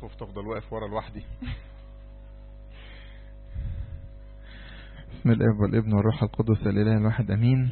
خفت افضل واقف ورا لوحدي بسم الاب والابن والروح القدس الاله الواحد امين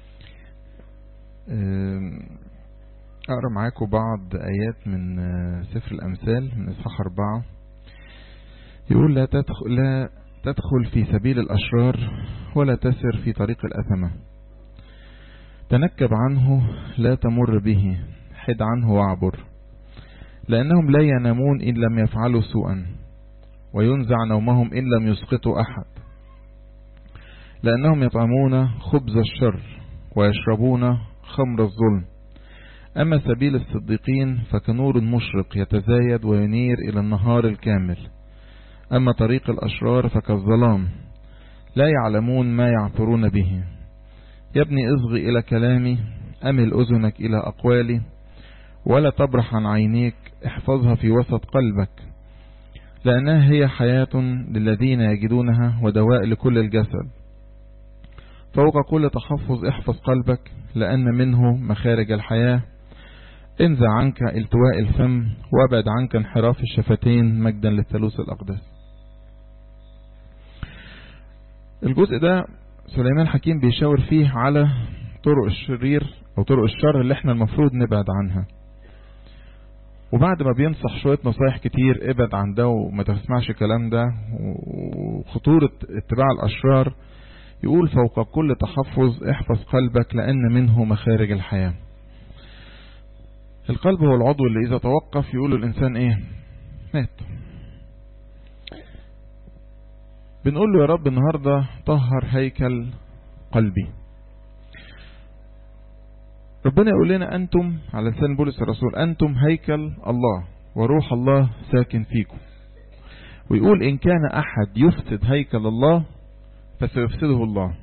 اقرا معاكم بعض ايات من سفر الامثال من اصحاح اربعة يقول لا تدخل لا تدخل في سبيل الاشرار ولا تسر في طريق الاثمه تنكب عنه لا تمر به حد عنه واعبر لأنهم لا ينامون إن لم يفعلوا سوءا وينزع نومهم إن لم يسقطوا أحد لأنهم يطعمون خبز الشر ويشربون خمر الظلم أما سبيل الصديقين فكنور مشرق يتزايد وينير إلى النهار الكامل أما طريق الأشرار فكالظلام لا يعلمون ما يعثرون به يا ابني اصغي إلى كلامي أمل أذنك إلى أقوالي ولا تبرح عن عينيك احفظها في وسط قلبك لأنها هي حياة للذين يجدونها ودواء لكل الجسد فوق كل تحفظ احفظ قلبك لأن منه مخارج الحياة انزع عنك التواء الفم وابعد عنك انحراف الشفتين مجدا للثالوث الأقدس الجزء ده سليمان حكيم بيشاور فيه على طرق الشرير أو طرق الشر اللي احنا المفروض نبعد عنها وبعد ما بينصح شوية نصايح كتير ابعد عن ده وما تسمعش الكلام ده وخطورة اتباع الأشرار يقول فوق كل تحفظ احفظ قلبك لأن منه مخارج الحياة القلب هو العضو اللي إذا توقف يقول الإنسان إيه مات بنقول له يا رب النهاردة طهر هيكل قلبي ربنا يقول لنا أنتم على لسان بولس الرسول أنتم هيكل الله وروح الله ساكن فيكم ويقول إن كان أحد يفسد هيكل الله فسيفسده الله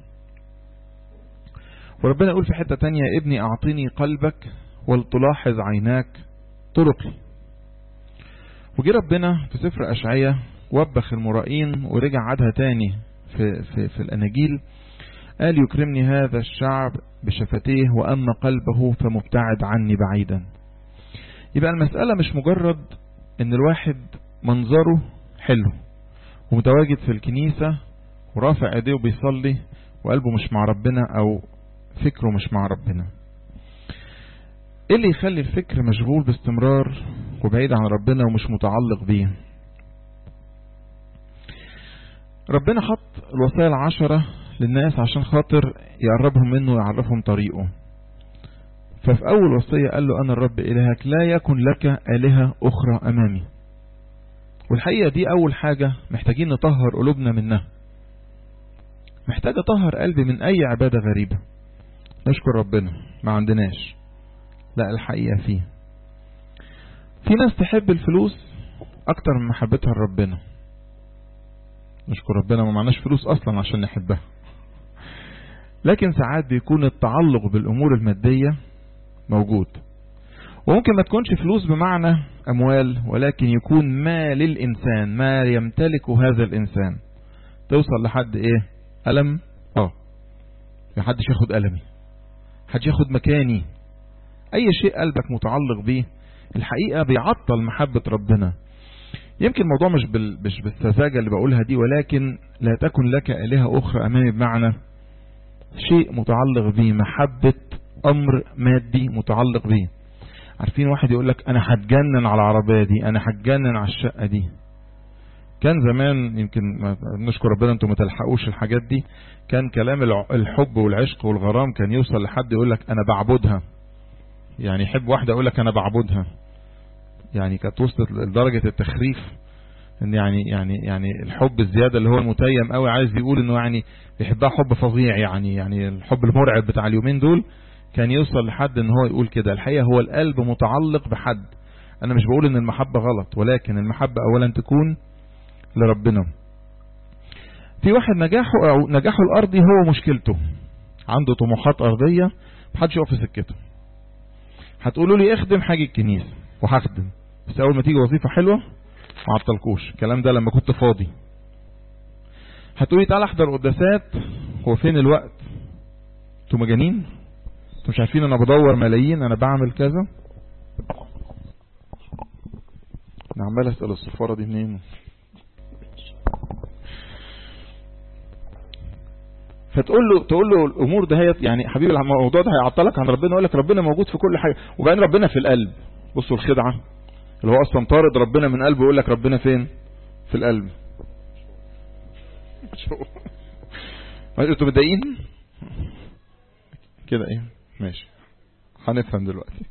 وربنا يقول في حتة تانية ابني أعطيني قلبك ولتلاحظ عيناك طرقي وجي ربنا في سفر أشعية وبخ المرائين ورجع عادها تاني في, في, في الأناجيل قال يكرمني هذا الشعب بشفتيه وأما قلبه فمبتعد عني بعيدا يبقى المسألة مش مجرد ان الواحد منظره حلو ومتواجد في الكنيسة ورافع ايديه وبيصلي وقلبه مش مع ربنا او فكره مش مع ربنا ايه اللي يخلي الفكر مشغول باستمرار وبعيد عن ربنا ومش متعلق بيه ربنا حط الوصايا العشرة للناس عشان خاطر يقربهم منه ويعرفهم طريقه ففي أول وصية قال له أنا الرب إلهك لا يكن لك آلهة أخرى أمامي والحقيقة دي أول حاجة محتاجين نطهر قلوبنا منها محتاج أطهر قلبي من أي عبادة غريبة نشكر ربنا ما عندناش لا الحقيقة فيه في ناس تحب الفلوس أكتر من محبتها لربنا نشكر ربنا ما معناش فلوس أصلا عشان نحبها لكن ساعات بيكون التعلق بالأمور المادية موجود وممكن ما تكونش فلوس بمعنى أموال ولكن يكون ما للإنسان ما يمتلكه هذا الإنسان توصل لحد إيه ألم آه محدش ياخد ألمي حد ياخد مكاني أي شيء قلبك متعلق بيه الحقيقة بيعطل محبة ربنا يمكن الموضوع مش بال... مش بالسذاجة اللي بقولها دي ولكن لا تكن لك آلهة أخرى أمامي بمعنى شيء متعلق به محبة أمر مادي متعلق به عارفين واحد يقول لك أنا هتجنن على العربية دي أنا هتجنن على الشقة دي كان زمان يمكن نشكر ربنا انتم ما تلحقوش الحاجات دي كان كلام الحب والعشق والغرام كان يوصل لحد يقول لك أنا بعبدها يعني يحب واحدة يقول لك أنا بعبدها يعني كانت وصلت لدرجة التخريف ان يعني يعني يعني الحب الزيادة اللي هو المتيم قوي عايز يقول انه يعني بيحبها حب فظيع يعني يعني الحب المرعب بتاع اليومين دول كان يوصل لحد ان هو يقول كده الحقيقة هو القلب متعلق بحد انا مش بقول ان المحبة غلط ولكن المحبة اولا تكون لربنا في واحد نجاحه او نجاحه الارضي هو مشكلته عنده طموحات ارضية محدش يقف في سكته هتقولوا لي اخدم حاجة الكنيسة وهخدم بس اول ما تيجي وظيفة حلوة ما عطلكوش الكلام ده لما كنت فاضي هتقولي تعالى احضر قداسات هو فين الوقت انتوا مجانين انتوا مش عارفين انا بدور ملايين انا بعمل كذا انا عمال اسال الصفاره دي منين فتقول له تقول له الامور ده يعني حبيبي الموضوع ده هيعطلك عن ربنا يقول لك ربنا موجود في كل حاجه وبعدين ربنا في القلب بصوا الخدعه اللي هو اصلا طارد ربنا من قلبه يقول لك ربنا فين في القلب انتوا متضايقين كده ايه ماشي هنفهم دلوقتي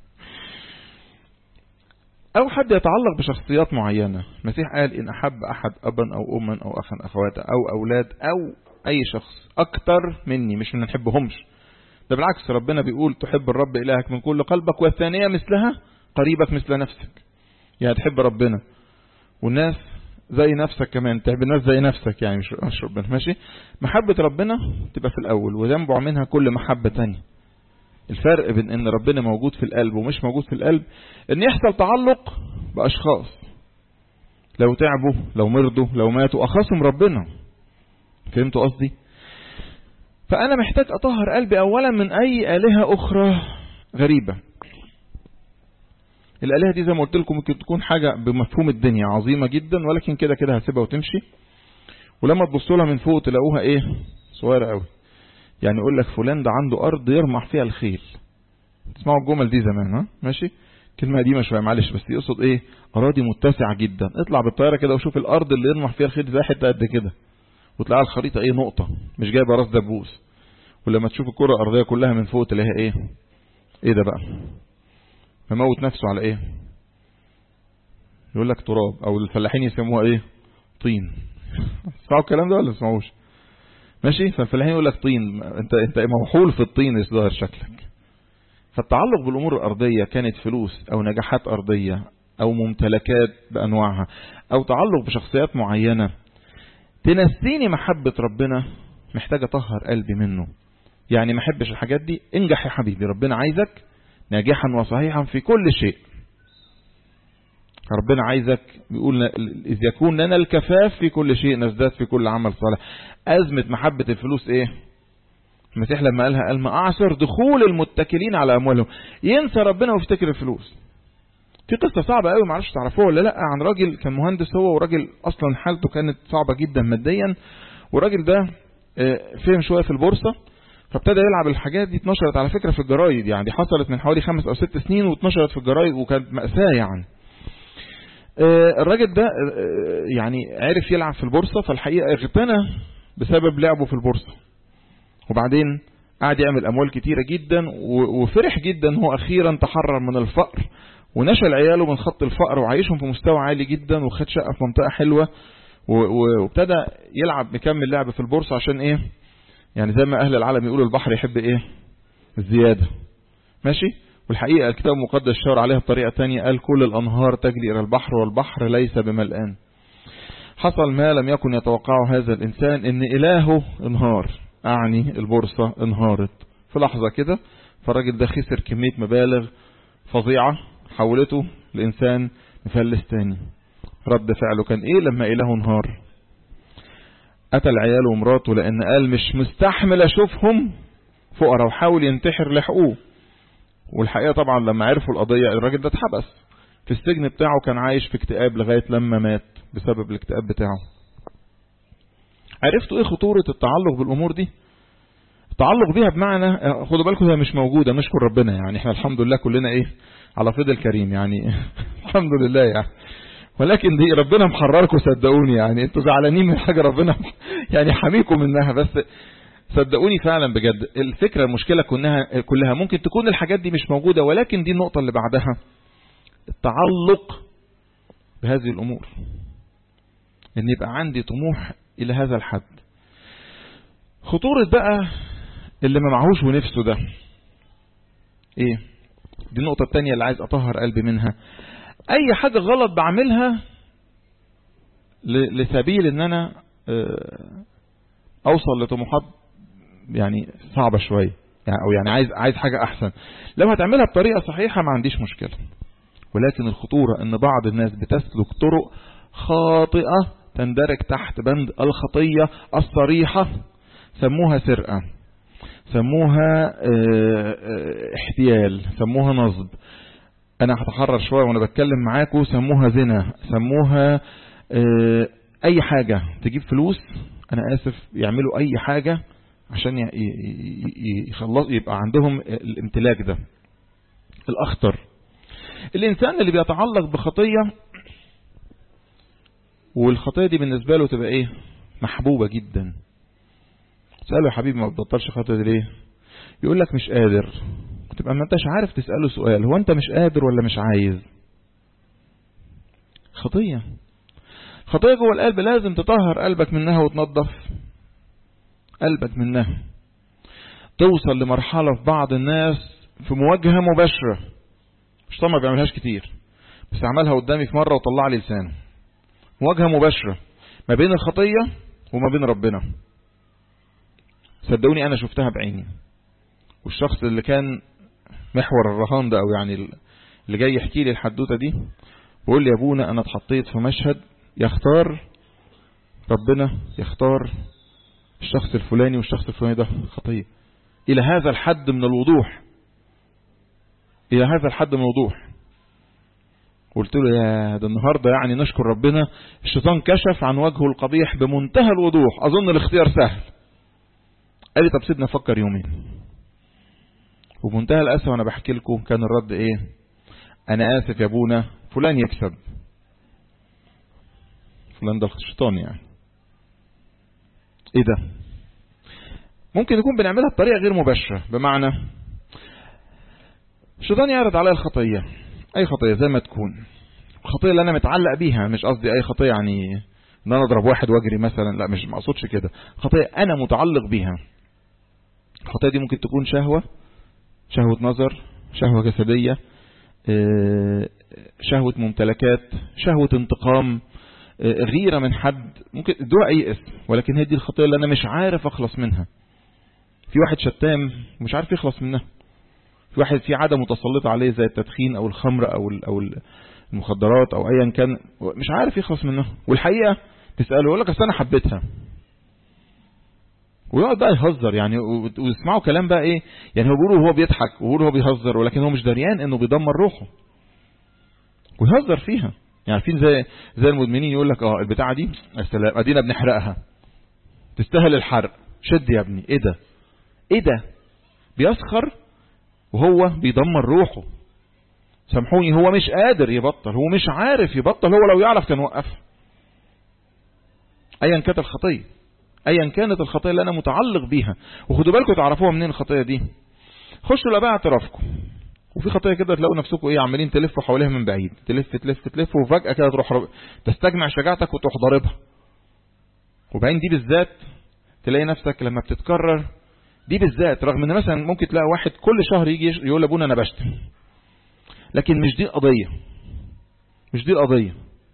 او حد يتعلق بشخصيات معينة المسيح قال ان احب احد ابا او اما او اخا اخواتا او اولاد او اي شخص اكتر مني مش من نحبهمش ده بالعكس ربنا بيقول تحب الرب الهك من كل قلبك والثانية مثلها قريبك مثل نفسك يعني تحب ربنا والناس زي نفسك كمان تحب الناس زي نفسك يعني مش مش ربنا ماشي محبة ربنا تبقى في الأول وينبع منها كل محبة تانية الفرق بين ان ربنا موجود في القلب ومش موجود في القلب ان يحصل تعلق بأشخاص لو تعبوا لو مرضوا لو ماتوا أخصهم ربنا فهمتوا قصدي فأنا محتاج أطهر قلبي أولا من أي آلهة أخرى غريبة الآلهة دي زي ما قلت لكم ممكن تكون حاجة بمفهوم الدنيا عظيمة جدا ولكن كده كده هسيبها وتمشي ولما تبصوا لها من فوق تلاقوها ايه صغيرة قوي يعني يقول لك فلان ده عنده أرض يرمح فيها الخيل تسمعوا الجمل دي زمان ها ماشي كلمة قديمة شوية معلش بس يقصد ايه أراضي متسعة جدا اطلع بالطيارة كده وشوف الأرض اللي يرمح فيها الخيل زي حتة قد كده وتلاقي الخريطة ايه نقطة مش جايبة راس دبوس ولما تشوف الكرة الأرضية كلها من فوق تلاقيها ايه ايه ده بقى مموت نفسه على ايه يقول لك تراب او الفلاحين يسموها ايه طين اسمعوا الكلام ده ولا اسمعوش ماشي فالفلاحين يقول لك طين انت انت موحول في الطين يظهر شكلك فالتعلق بالامور الارضيه كانت فلوس او نجاحات ارضيه او ممتلكات بانواعها او تعلق بشخصيات معينه تنسيني محبه ربنا محتاج اطهر قلبي منه يعني ما احبش الحاجات دي انجح يا حبيبي ربنا عايزك ناجحا وصحيحا في كل شيء ربنا عايزك بيقول إذ يكون لنا الكفاف في كل شيء نزداد في كل عمل صالح أزمة محبة الفلوس إيه المسيح لما قالها قال ما أعصر دخول المتكلين على أموالهم ينسى ربنا ويفتكر الفلوس في قصة صعبة قوي معرفش تعرفوها ولا لا عن راجل كان مهندس هو وراجل أصلا حالته كانت صعبة جدا ماديا والراجل ده فهم شوية في البورصة فابتدى يلعب الحاجات دي اتنشرت على فكرة في الجرايد يعني دي حصلت من حوالي خمس او ست سنين واتنشرت في الجرايد وكانت مأساة يعني الراجل ده يعني عرف يلعب في البورصة فالحقيقة اغتنى بسبب لعبه في البورصة وبعدين قعد يعمل اموال كتيرة جدا وفرح جدا هو اخيرا تحرر من الفقر ونشل عياله من خط الفقر وعايشهم في مستوى عالي جدا وخد شقة في منطقة حلوة وابتدى يلعب مكمل لعب في البورصة عشان ايه يعني زي ما أهل العالم يقولوا البحر يحب إيه الزيادة ماشي والحقيقة الكتاب المقدس شاور عليها بطريقة تانية قال كل الأنهار تجري إلى البحر والبحر ليس بملآن حصل ما لم يكن يتوقعه هذا الإنسان إن إلهه انهار أعني البورصة انهارت في لحظة كده فالراجل ده خسر كمية مبالغ فظيعة حولته لإنسان مفلس تاني رد فعله كان إيه لما إلهه انهار قتل عياله ومراته لان قال مش مستحمل اشوفهم فقراء وحاول ينتحر لحقوه والحقيقة طبعا لما عرفوا القضية الراجل ده اتحبس في السجن بتاعه كان عايش في اكتئاب لغاية لما مات بسبب الاكتئاب بتاعه عرفتوا ايه خطورة التعلق بالامور دي التعلق بيها بمعنى خدوا بالكم هي مش موجودة نشكر ربنا يعني احنا الحمد لله كلنا ايه على فضل كريم يعني الحمد لله يعني ولكن دي ربنا محرركم صدقوني يعني انتوا زعلانين من حاجة ربنا يعني حميكم منها بس صدقوني فعلا بجد الفكرة المشكلة كلها كلها ممكن تكون الحاجات دي مش موجودة ولكن دي النقطة اللي بعدها التعلق بهذه الأمور ان يبقى عندي طموح إلى هذا الحد خطورة بقى اللي ما معهوش ونفسه ده ايه دي النقطة التانية اللي عايز اطهر قلبي منها اي حاجة غلط بعملها لسبيل ان انا اوصل لطموحات يعني صعبة شوية يعني او يعني عايز عايز حاجة احسن لو هتعملها بطريقة صحيحة ما عنديش مشكلة ولكن الخطورة ان بعض الناس بتسلك طرق خاطئة تندرج تحت بند الخطية الصريحة سموها سرقة سموها احتيال سموها نصب انا هتحرر شوية وانا بتكلم معاكم سموها زنا سموها اه اي حاجة تجيب فلوس انا اسف يعملوا اي حاجة عشان يخلص يبقى عندهم الامتلاك ده الاخطر الانسان اللي بيتعلق بخطية والخطية دي بالنسبة له تبقى ايه محبوبة جدا تسأله يا حبيبي ما بتبطلش خطية دي ليه يقول لك مش قادر تبقى ما انتش عارف تسأله سؤال هو انت مش قادر ولا مش عايز خطية خطية جوه القلب لازم تطهر قلبك منها وتنظف قلبك منها توصل لمرحلة في بعض الناس في مواجهة مباشرة مش طبعا ما بيعملهاش كتير بس عملها قدامي في مرة وطلع لي لسانه مواجهة مباشرة ما بين الخطية وما بين ربنا صدقوني انا شفتها بعيني والشخص اللي كان محور الرهان ده او يعني اللي جاي يحكي لي الحدوته دي بيقول لي يا ابونا انا اتحطيت في مشهد يختار ربنا يختار الشخص الفلاني والشخص الفلاني ده خطيه الى هذا الحد من الوضوح الى هذا الحد من الوضوح قلت له يا ده النهاردة يعني نشكر ربنا الشيطان كشف عن وجهه القبيح بمنتهى الوضوح اظن الاختيار سهل قال لي طب سيبنا افكر يومين وبمنتهى الاسف وانا بحكي لكم كان الرد ايه انا اسف يا ابونا فلان يكسب فلان ده الشيطان يعني ايه ده ممكن يكون بنعملها بطريقة غير مباشرة بمعنى الشيطان يعرض عليا الخطية اي خطية زي ما تكون الخطية اللي انا متعلق بيها مش قصدي اي خطية يعني ان انا اضرب واحد واجري مثلا لا مش مقصودش كده خطية انا متعلق بيها الخطية دي ممكن تكون شهوة شهوة نظر شهوة جسدية شهوة ممتلكات شهوة انتقام غيرة من حد ممكن ادوها اي اسم ولكن هي دي الخطية اللي انا مش عارف اخلص منها في واحد شتام ومش عارف يخلص منها في واحد في عادة متسلطة عليه زي التدخين او الخمر او او المخدرات او ايا كان مش عارف يخلص منها والحقيقة تسأله يقول لك اصل انا حبيتها ويقعد بقى يهزر يعني ويسمعوا كلام بقى ايه يعني هو بيقولوا هو بيضحك ويقولوا هو بيهزر ولكن هو مش دريان انه بيدمر روحه ويهزر فيها يعني عارفين زي زي المدمنين يقول لك اه البتاعه دي السلام ادينا بنحرقها تستاهل الحرق شد يا ابني ايه ده ايه ده بيسخر وهو بيدمر روحه سامحوني هو مش قادر يبطل هو مش عارف يبطل هو لو يعرف كان وقفها ايا كانت الخطيه ايا كانت الخطيه اللي انا متعلق بيها وخدوا بالكم تعرفوها منين الخطيه دي خشوا لبقى اعترافكم وفي خطيه كده تلاقوا نفسكم ايه عمالين تلفوا حواليها من بعيد تلف تلف تلف وفجاه كده تروح رب... تستجمع شجاعتك وتروح ضاربها وبعدين دي بالذات تلاقي نفسك لما بتتكرر دي بالذات رغم ان مثلا ممكن تلاقي واحد كل شهر يجي يقول لابونا انا بشتم لكن مش دي القضيه مش دي القضيه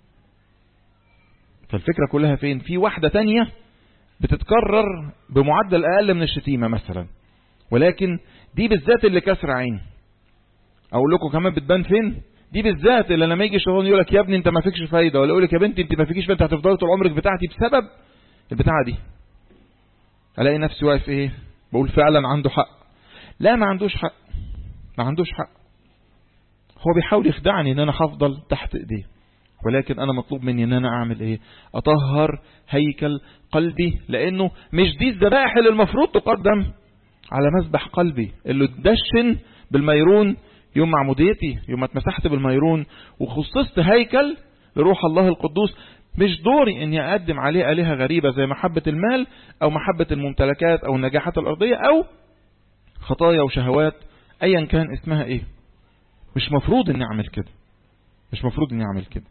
فالفكره كلها فين في واحده تانية بتتكرر بمعدل اقل من الشتيمه مثلا ولكن دي بالذات اللي كسر عيني اقول لكم كمان بتبان فين دي بالذات اللي لما يجي الشيطان يقول لك يا ابني انت ما فيكش فايده ولا يقول لك يا بنتي انت ما فيكيش فايده هتفضلي طول عمرك بتاعتي بسبب البتاعه دي الاقي نفسي واقف ايه بقول فعلا عنده حق لا ما عندوش حق ما عندوش حق هو بيحاول يخدعني ان انا هفضل تحت ايديه ولكن انا مطلوب مني ان انا اعمل ايه اطهر هيكل قلبي لانه مش دي الذبائح اللي المفروض تقدم على مذبح قلبي اللي اتدشن بالميرون يوم معموديتي يوم ما اتمسحت بالميرون وخصصت هيكل لروح الله القدوس مش دوري اني اقدم عليه الهه غريبه زي محبه المال او محبه الممتلكات او النجاحات الارضيه او خطايا وشهوات ايا كان اسمها ايه مش مفروض اني اعمل كده مش مفروض اني اعمل كده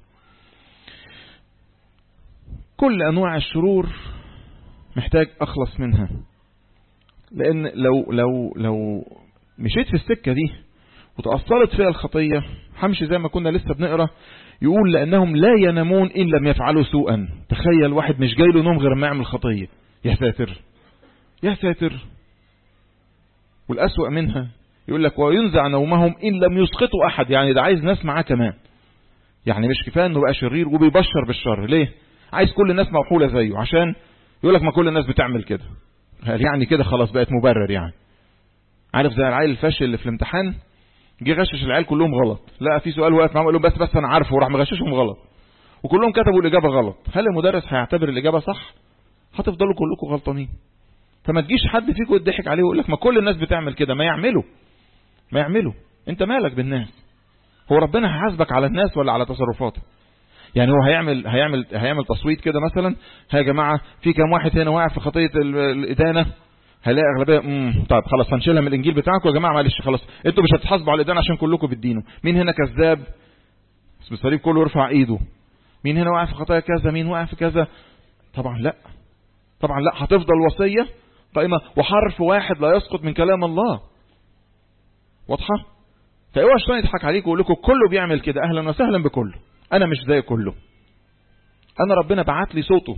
كل انواع الشرور محتاج اخلص منها لان لو لو لو مشيت في السكه دي وتأثرت فيها الخطية همشي زي ما كنا لسه بنقرا يقول لأنهم لا ينامون إن لم يفعلوا سوءا تخيل واحد مش جاي له نوم غير ما يعمل خطية يا ساتر يا ساتر والأسوأ منها يقول لك وينزع نومهم إن لم يسقطوا أحد يعني ده عايز ناس معاه كمان يعني مش كفايه انه بقى شرير وبيبشر بالشر ليه عايز كل الناس موحولة زيه عشان يقول لك ما كل الناس بتعمل كده يعني كده خلاص بقت مبرر يعني عارف زي العيل الفاشل اللي في الامتحان جه غشش العيال كلهم غلط لا في سؤال واقف معاهم قال لهم بس بس انا عارفه وراح مغششهم غلط وكلهم كتبوا الاجابه غلط هل المدرس هيعتبر الاجابه صح هتفضلوا كلكم غلطانين فما تجيش حد فيكم يضحك عليه ويقول لك ما كل الناس بتعمل كده ما يعملوا ما يعملوا انت مالك بالناس هو ربنا هيحاسبك على الناس ولا على تصرفاتك يعني هو هيعمل هيعمل هيعمل تصويت كده مثلا ها يا جماعه في كام واحد هنا واقع في خطيه الادانه هلاقي اغلبيه امم طيب خلاص هنشيلها من الانجيل بتاعكم يا جماعه معلش خلاص انتوا مش هتحاسبوا على الادانه عشان كلكم بتدينوا مين هنا كذاب بس بالصليب كله يرفع ايده مين هنا واقع في خطايا كذا مين واقع في كذا طبعا لا طبعا لا هتفضل وصيه قائمه وحرف واحد لا يسقط من كلام الله واضحه فاوعى الشيطان يضحك عليكم ويقول لكم كله بيعمل كده اهلا وسهلا بكله انا مش زي كله انا ربنا بعت لي صوته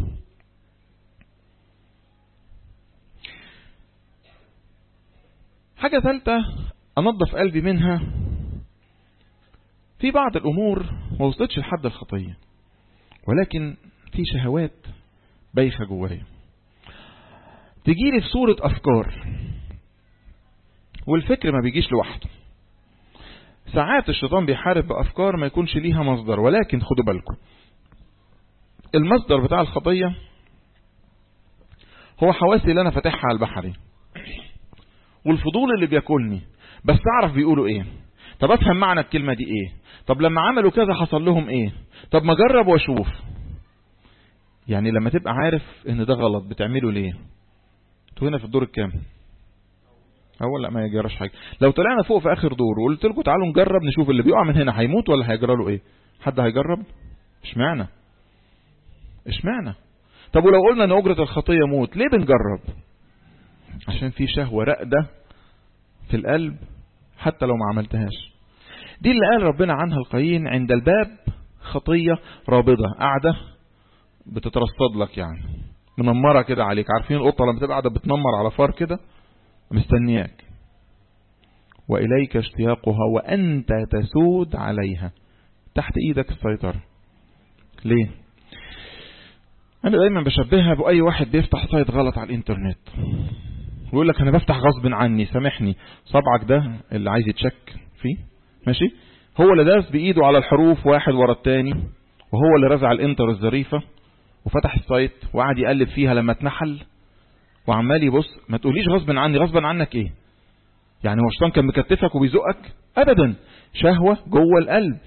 حاجة ثالثة أنظف قلبي منها في بعض الأمور ما وصلتش لحد الخطية ولكن في شهوات بايخة جوايا تجيلي في صورة أفكار والفكر ما بيجيش لوحده ساعات الشيطان بيحارب بأفكار ما يكونش ليها مصدر ولكن خدوا بالكم المصدر بتاع الخطية هو حواسي اللي أنا فاتحها على البحري والفضول اللي بياكلني بس أعرف بيقولوا إيه طب أفهم معنى الكلمة دي إيه طب لما عملوا كذا حصل لهم إيه طب ما أجرب وأشوف يعني لما تبقى عارف إن ده غلط بتعمله ليه انتوا هنا في الدور الكام اول لا ما يجراش حاجه لو طلعنا فوق في اخر دور وقلت لكم تعالوا نجرب نشوف اللي بيقع من هنا هيموت ولا هيجرى له ايه حد هيجرب اشمعنى اشمعنى طب ولو قلنا ان اجره الخطيه موت ليه بنجرب عشان في شهوه راقده في القلب حتى لو ما عملتهاش دي اللي قال ربنا عنها القايين عند الباب خطيه رابضه قاعده بتترصد لك يعني منمره كده عليك عارفين القطه لما تبقى قاعده بتنمر على فار كده مستنياك وإليك اشتياقها وأنت تسود عليها تحت إيدك السيطرة ليه أنا دايما بشبهها بأي واحد بيفتح سايت غلط على الإنترنت ويقول لك أنا بفتح غصب عني سامحني صبعك ده اللي عايز يتشك فيه ماشي هو اللي داس بإيده على الحروف واحد ورا التاني وهو اللي رزع الانتر الظريفة وفتح السايت وقعد يقلب فيها لما اتنحل وعمال يبص ما تقوليش غصب عني غصب عنك ايه يعني هو الشيطان كان مكتفك وبيزقك ابدا شهوة جوه القلب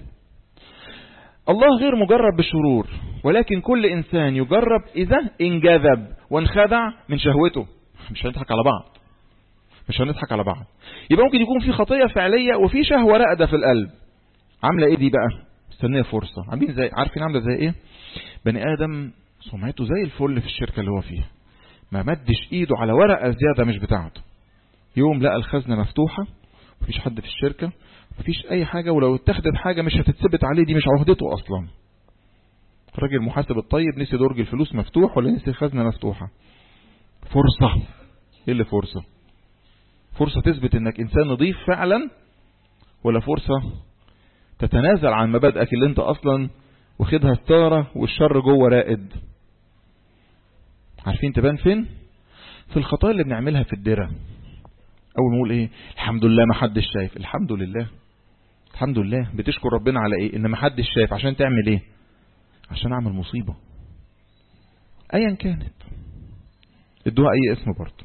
الله غير مجرب بالشرور ولكن كل انسان يجرب اذا انجذب وانخدع من شهوته مش هنضحك على بعض مش هنضحك على بعض يبقى ممكن يكون في خطية فعلية وفي شهوة راقدة في القلب عاملة ايه دي بقى مستنية فرصة عاملين زي عارفين عاملة زي ايه بني ادم سمعته زي الفل في الشركة اللي هو فيها ما مدش ايده على ورقة زيادة مش بتاعته يوم لقى الخزنة مفتوحة مفيش حد في الشركة مفيش اي حاجة ولو اتخذت حاجة مش هتتثبت عليه دي مش عهدته اصلا الراجل المحاسب الطيب نسي درج الفلوس مفتوح ولا نسي الخزنة مفتوحة فرصة ايه اللي فرصة فرصة تثبت انك انسان نظيف فعلا ولا فرصة تتنازل عن مبادئك اللي انت اصلا واخدها ستارة والشر جوه رائد عارفين تبان فين في الخطايا اللي بنعملها في الدرة اول نقول ايه الحمد لله ما حدش شايف الحمد لله الحمد لله بتشكر ربنا على ايه ان ما حدش شايف عشان تعمل ايه عشان اعمل مصيبة ايا كانت ادوها اي اسم برضه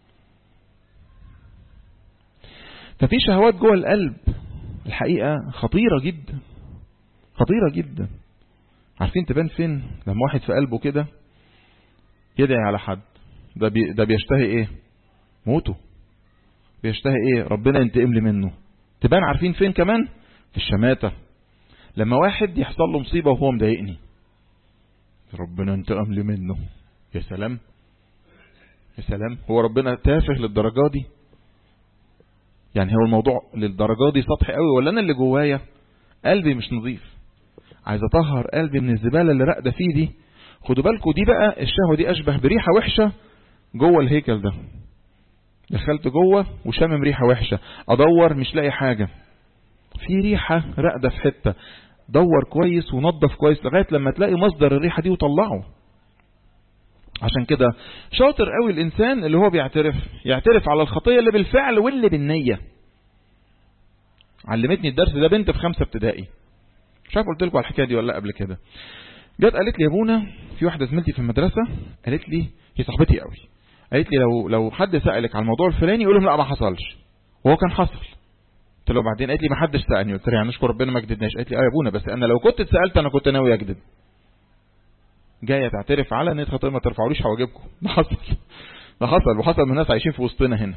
ففي شهوات جوه القلب الحقيقة خطيرة جدا خطيرة جدا عارفين تبان فين لما واحد في قلبه كده يدعي على حد ده بي ده بيشتهي ايه موته بيشتهي ايه ربنا ينتقم لي منه تبان عارفين فين كمان في الشماتة لما واحد يحصل له مصيبة وهو مضايقني ربنا ينتقم لي منه يا سلام يا سلام هو ربنا تافه للدرجة دي يعني هو الموضوع للدرجة دي سطحي قوي ولا انا اللي جوايا قلبي مش نظيف عايز اطهر قلبي من الزبالة اللي راقده فيه دي خدوا بالكم دي بقى الشهوة دي أشبه بريحة وحشة جوه الهيكل ده دخلت جوه وشامم ريحة وحشة أدور مش لاقي حاجة في ريحة راقدة في حتة دور كويس ونظف كويس لغاية لما تلاقي مصدر الريحة دي وطلعه عشان كده شاطر قوي الإنسان اللي هو بيعترف يعترف على الخطية اللي بالفعل واللي بالنية علمتني الدرس ده بنت في خمسة ابتدائي مش عارف قلت لكم على الحكايه دي ولا لا قبل كده جت قالت لي يا ابونا في واحده زميلتي في المدرسه قالت لي هي صاحبتي قوي قالت لي لو لو حد سالك على الموضوع الفلاني يقول لهم لا ما حصلش وهو كان حصل قلت له بعدين قالت لي ما حدش سالني قلت لها يعني نشكر ربنا ما كدبناش قالت لي اه يا ابونا بس انا لو كنت اتسالت انا كنت ناوي اكذب جايه تعترف على ان خاطر ما ترفعوليش حواجبكم ده حصل ده حصل وحصل من ناس عايشين في وسطنا هنا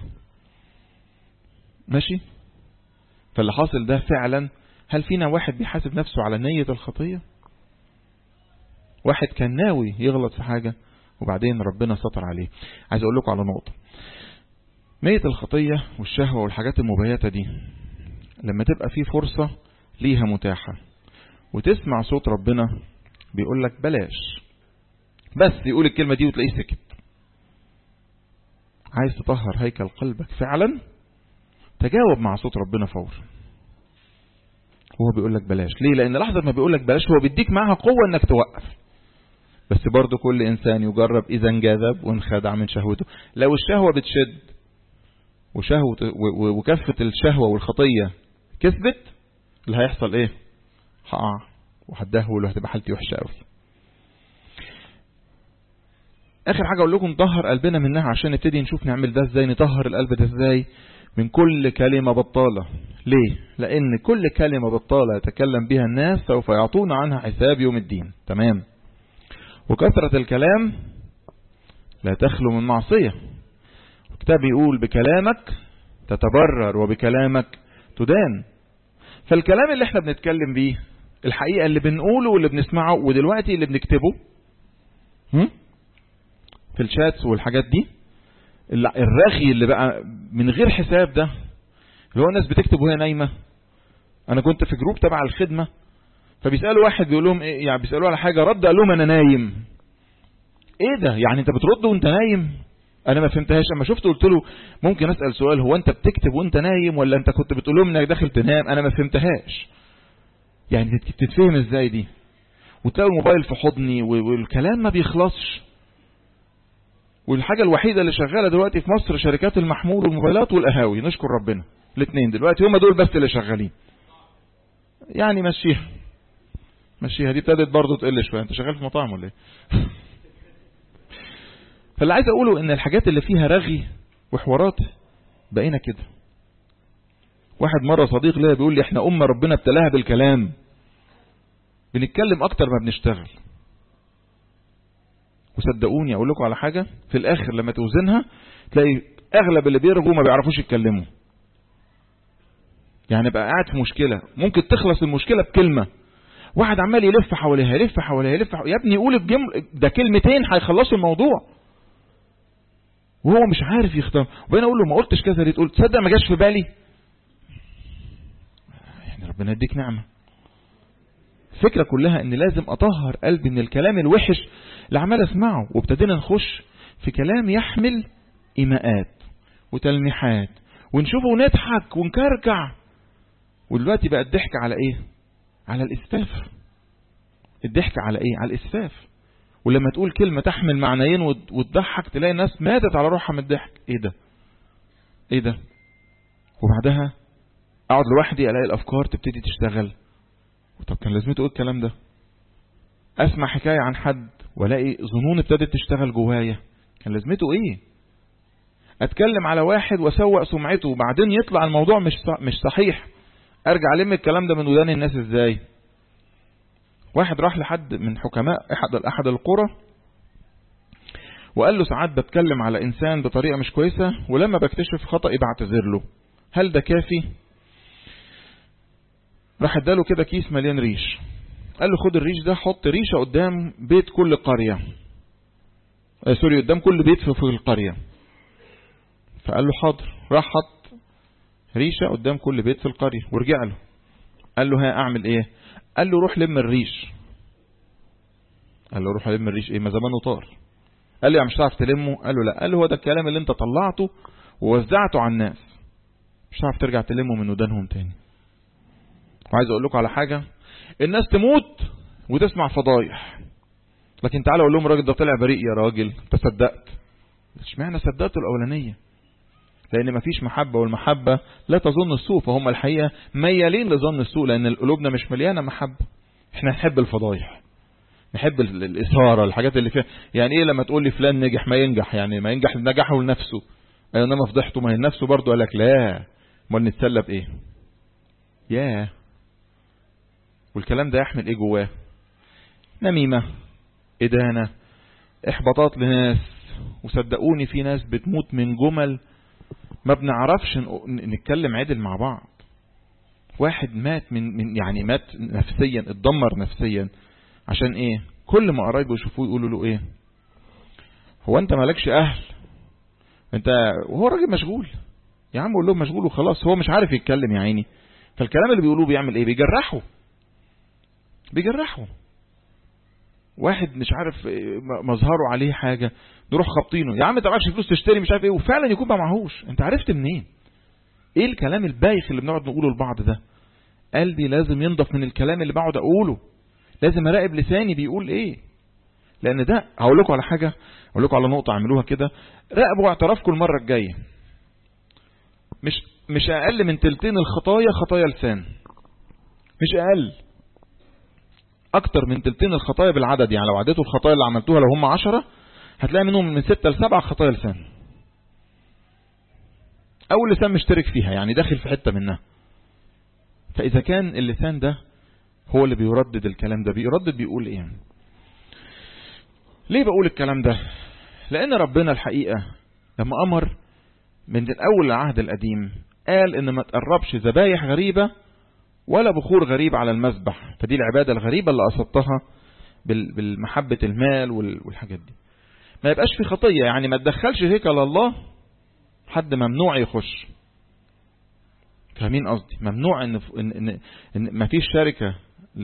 ماشي فاللي حاصل ده فعلا هل فينا واحد بيحاسب نفسه على نية الخطية واحد كان ناوي يغلط في حاجة وبعدين ربنا سطر عليه عايز اقول لكم على نقطة نية الخطية والشهوة والحاجات المبيتة دي لما تبقى في فرصة ليها متاحة وتسمع صوت ربنا بيقول لك بلاش بس يقول الكلمة دي وتلاقيه سكت عايز تطهر هيكل قلبك فعلا تجاوب مع صوت ربنا فورا هو بيقول لك بلاش ليه لان لحظة ما بيقول لك بلاش هو بيديك معها قوة انك توقف بس برضه كل انسان يجرب اذا انجذب وانخدع من شهوته لو الشهوة بتشد وشهوة وكفة الشهوة والخطية كسبت اللي هيحصل ايه هقع وهتدهول وهتبقى حالتي وحشة قوي اخر حاجة اقول لكم نطهر قلبنا منها عشان نبتدي نشوف نعمل ده ازاي نطهر القلب ده ازاي من كل كلمة بطالة ليه لان كل كلمة بطالة يتكلم بها الناس سوف يعطون عنها حساب يوم الدين تمام وكثرة الكلام لا تخلو من معصية الكتاب يقول بكلامك تتبرر وبكلامك تدان فالكلام اللي احنا بنتكلم بيه الحقيقة اللي بنقوله واللي بنسمعه ودلوقتي اللي بنكتبه هم؟ في الشاتس والحاجات دي الرغي اللي بقى من غير حساب ده اللي هو الناس بتكتب وهي نايمة انا كنت في جروب تبع الخدمة فبيسألوا واحد بيقول لهم ايه يعني بيسألوا على حاجة رد قال لهم انا نايم ايه ده يعني انت بترد وانت نايم انا ما فهمتهاش اما شفته قلت له ممكن اسال سؤال هو انت بتكتب وانت نايم ولا انت كنت بتقول لهم انك داخل تنام انا ما فهمتهاش يعني تتفهم ازاي دي وتلاقوا الموبايل في حضني والكلام ما بيخلصش والحاجة الوحيدة اللي شغالة دلوقتي في مصر شركات المحمول والموبايلات والقهاوي نشكر ربنا الاثنين دلوقتي هم دول بس اللي شغالين يعني مشيها مشيها دي ابتدت برضه تقل شويه انت شغال في مطاعم ولا ايه فاللي عايز اقوله ان الحاجات اللي فيها رغي وحوارات بقينا كده واحد مرة صديق ليا بيقول لي احنا امة ربنا ابتلاها بالكلام بنتكلم اكتر ما بنشتغل وصدقوني اقول لكم على حاجة في الاخر لما توزنها تلاقي اغلب اللي بيرغوا ما بيعرفوش يتكلموا يعني بقى قاعد في مشكلة ممكن تخلص المشكلة بكلمة واحد عمال يلف حواليها يلف حواليها يلف حواليها. يا ابني قول الجمل ده كلمتين هيخلصوا الموضوع وهو مش عارف يختار وبين اقول له ما قلتش كذا ليه تقول تصدق ما جاش في بالي يعني ربنا يديك نعمه الفكره كلها ان لازم اطهر قلبي من الكلام الوحش اللي عمال اسمعه وابتدينا نخش في كلام يحمل ايماءات وتلميحات ونشوفه ونضحك ونكركع ودلوقتي بقى الضحك على ايه على الاسفاف الضحك على ايه على الاسفاف ولما تقول كلمة تحمل معنيين وتضحك تلاقي الناس ماتت على روحها من الضحك ايه ده ايه ده وبعدها اقعد لوحدي الاقي الافكار تبتدي تشتغل طب كان لازمته ايه الكلام ده اسمع حكاية عن حد والاقي ظنون ابتدت تشتغل جوايا كان لازمته ايه اتكلم على واحد واسوق سمعته وبعدين يطلع الموضوع مش مش صحيح ارجع الم الكلام ده من ودان الناس ازاي واحد راح لحد من حكماء احد احد القرى وقال له ساعات بتكلم على انسان بطريقه مش كويسه ولما بكتشف خطأي بعتذر له هل ده كافي راح اداله كده كيس مليان ريش قال له خد الريش ده حط ريشه قدام بيت كل قريه آه سوري قدام كل بيت في القريه فقال له حاضر راح حط ريشه قدام كل بيت في القريه ورجع له قال له ها اعمل ايه قال له روح لم الريش قال له روح لم الريش ايه ما زمانه طار قال له يا مش هتعرف تلمه قال له لا قال له هو ده الكلام اللي انت طلعته ووزعته على الناس مش هتعرف ترجع تلمه من ودانهم تاني وعايز اقول لكم على حاجة الناس تموت وتسمع فضايح لكن تعالى اقول لهم الراجل ده طلع بريء يا راجل انت صدقت اشمعنى صدقت الاولانيه لان مفيش محبة والمحبة لا تظن السوء فهم الحقيقة ميالين لظن السوء لان قلوبنا مش مليانة محبة احنا نحب الفضايح نحب الإثارة الحاجات اللي فيها يعني ايه لما تقول لي فلان نجح ما ينجح يعني ما ينجح نجحه لنفسه انما فضحته ما هي نفسه برضه قال لك لا امال نتسلى بايه ياه والكلام ده يحمل ايه جواه نميمة ادانة احباطات لناس وصدقوني في ناس بتموت من جمل ما بنعرفش نتكلم عدل مع بعض واحد مات من, من يعني مات نفسيا اتدمر نفسيا عشان ايه كل ما قرايبه يشوفوه يقولوا له ايه هو انت مالكش اهل انت وهو راجل مشغول يا عم قول لهم مشغول وخلاص هو مش عارف يتكلم يا عيني فالكلام اللي بيقولوه بيعمل ايه بيجرحه بيجرحه واحد مش عارف مظهره عليه حاجة نروح خابطينه يا عم انت معكش فلوس تشتري مش عارف ايه وفعلا يكون ما معهوش انت عرفت منين ايه الكلام البايخ اللي بنقعد نقوله لبعض ده قلبي لازم ينضف من الكلام اللي بقعد اقوله لازم اراقب لساني بيقول ايه لان ده هقول لكم على حاجة هقول لكم على نقطة اعملوها كده راقبوا اعترافكم المرة الجاية مش مش اقل من تلتين الخطايا خطايا لسان مش اقل اكتر من تلتين الخطايا بالعدد يعني لو عديتوا الخطايا اللي عملتوها لو هم عشرة هتلاقي منهم من ستة لسبعة خطايا لسان او اللسان مشترك فيها يعني داخل في حتة منها فاذا كان اللسان ده هو اللي بيردد الكلام ده بيردد بيقول ايه ليه بقول الكلام ده لان ربنا الحقيقة لما امر من اول العهد القديم قال ان ما تقربش ذبايح غريبة ولا بخور غريب على المذبح فدي العبادة الغريبة اللي قصدتها بالمحبة المال والحاجات دي ما يبقاش في خطية يعني ما تدخلش هيكل الله حد ممنوع يخش فاهمين قصدي ممنوع ان, إن, إن, إن ما فيش شركة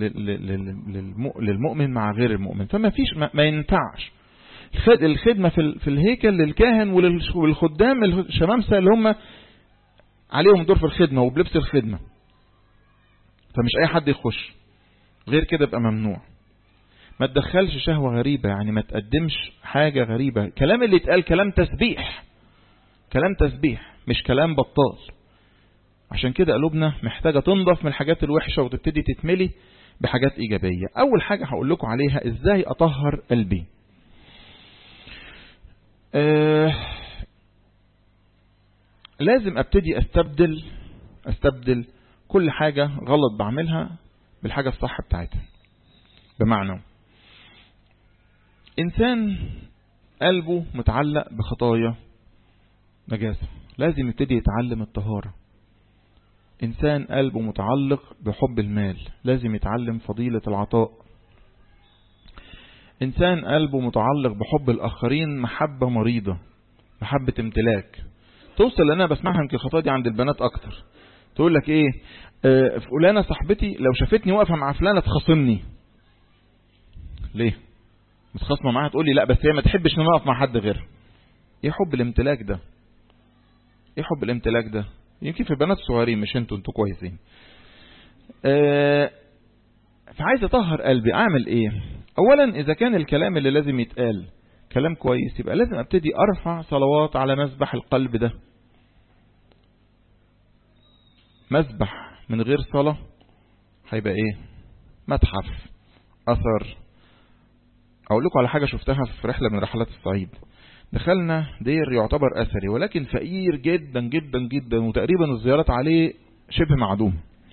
للمؤمن مع غير المؤمن فما فيش ما, ما ينفعش الخدمة في, في الهيكل للكاهن والخدام الشمامسة اللي هم عليهم دور في الخدمة وبلبس الخدمة فمش اي حد يخش غير كده يبقى ممنوع ما تدخلش شهوة غريبة يعني ما تقدمش حاجة غريبة الكلام اللي اتقال كلام تسبيح كلام تسبيح مش كلام بطال عشان كده قلوبنا محتاجة تنضف من الحاجات الوحشة وتبتدي تتملي بحاجات إيجابية أول حاجة هقول لكم عليها إزاي أطهر قلبي آه لازم أبتدي أستبدل أستبدل كل حاجة غلط بعملها بالحاجة الصح بتاعتها بمعنى إنسان قلبه متعلق بخطايا نجاسة لازم يبتدي يتعلم الطهارة إنسان قلبه متعلق بحب المال لازم يتعلم فضيلة العطاء إنسان قلبه متعلق بحب الآخرين محبة مريضة محبة امتلاك توصل لأنا بسمعها يمكن الخطايا دي عند البنات أكتر تقول لك إيه آه فلانة صاحبتي لو شافتني واقفة مع فلانة تخاصمني ليه متخاصمة معاها تقول لي لا بس هي ما تحبش ان انا اقف مع حد غيرها ايه حب الامتلاك ده ايه حب الامتلاك ده يمكن في بنات صغيرين مش انتوا انتوا كويسين آه فعايز اطهر قلبي اعمل ايه اولا اذا كان الكلام اللي لازم يتقال كلام كويس يبقى لازم ابتدي ارفع صلوات على مذبح القلب ده مذبح من غير صلاة هيبقى ايه متحف اثر اقول لكم على حاجة شفتها في رحلة من رحلات الصعيد دخلنا دير يعتبر اثري ولكن فقير جدا جدا جدا وتقريبا الزيارات عليه شبه معدوم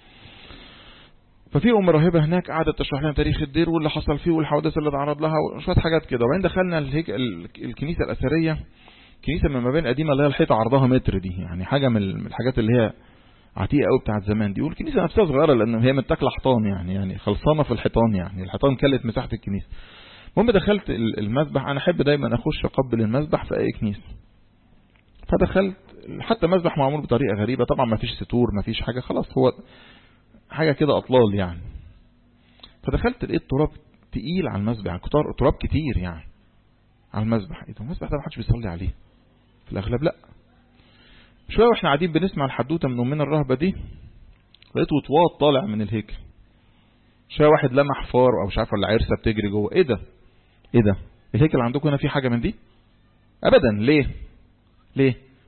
ففي ام راهبه هناك قعدت تشرح لنا تاريخ الدير واللي حصل فيه والحوادث اللي اتعرض لها وشويه حاجات كده وبعدين دخلنا الهيك الكنيسه الاثريه كنيسه من المباني القديمه اللي هي الحيطه عرضها متر دي يعني حاجه من الحاجات اللي هي عتيقه قوي بتاعت زمان دي والكنيسه نفسها صغيره لان هي متاكله حيطان يعني يعني خلصانه في الحيطان يعني الحيطان كلت مساحه الكنيسه المهم دخلت المذبح انا احب دايما اخش اقبل المذبح في اي كنيسه فدخلت حتى مذبح معمول بطريقه غريبه طبعا ما فيش ستور ما فيش حاجه خلاص هو حاجه كده اطلال يعني فدخلت لقيت تراب تقيل على المذبح تراب كتير يعني على المذبح ايه ده المذبح ده ما حدش بيصلي عليه في الاغلب لا شويه واحنا قاعدين بنسمع الحدوته من امنا الرهبه دي لقيت وطواط طالع من الهيكل شويه واحد لمح فار او مش عارف ولا عرسه بتجري جوه ايه ده ايه ده الهيكل عندكم هنا في حاجه من دي ابدا ليه ليه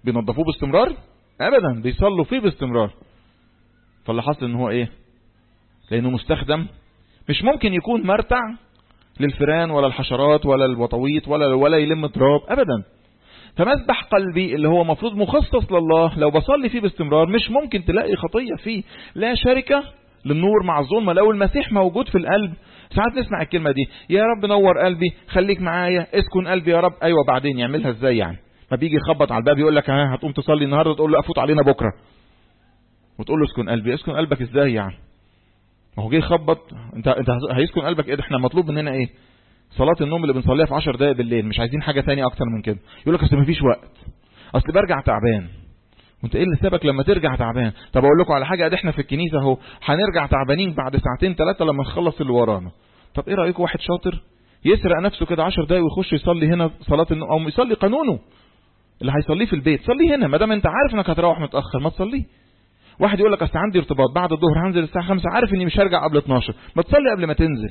بينظفوه باستمرار ابدا بيصلوا فيه باستمرار فاللي حصل ان هو ايه لانه مستخدم مش ممكن يكون مرتع للفيران ولا الحشرات ولا الوطويط ولا ولا يلم تراب ابدا فمسبح قلبي اللي هو مفروض مخصص لله لو بصلي فيه باستمرار مش ممكن تلاقي خطية فيه لا شركة للنور مع الظلمة لو المسيح موجود في القلب ساعات نسمع الكلمة دي يا رب نور قلبي خليك معايا اسكن قلبي يا رب ايوه بعدين يعملها ازاي يعني ما بيجي يخبط على الباب يقول لك ها هتقوم تصلي النهارده تقول له افوت علينا بكره وتقول له اسكن قلبي اسكن قلبك ازاي يعني ما هو جه يخبط انت انت هيسكن قلبك ايه احنا مطلوب مننا ايه صلاة النوم اللي بنصليها في 10 دقايق بالليل مش عايزين حاجة تانية اكتر من كده يقول لك اصل مفيش وقت اصل برجع تعبان وانت ايه اللي سابك لما ترجع تعبان طب اقول لكم على حاجة ادي احنا في الكنيسة اهو هنرجع تعبانين بعد ساعتين ثلاثة لما نخلص اللي ورانا طب ايه رأيكم واحد شاطر يسرق نفسه كده 10 دقايق ويخش يصلي هنا صلاة النوم او يصلي قانونه اللي هيصليه في البيت صلي هنا ما دام انت عارف انك هتروح متاخر ما تصليه واحد يقول لك اصل عندي ارتباط بعد الظهر هنزل الساعه 5 عارف اني مش هرجع قبل 12 ما تصلي قبل ما تنزل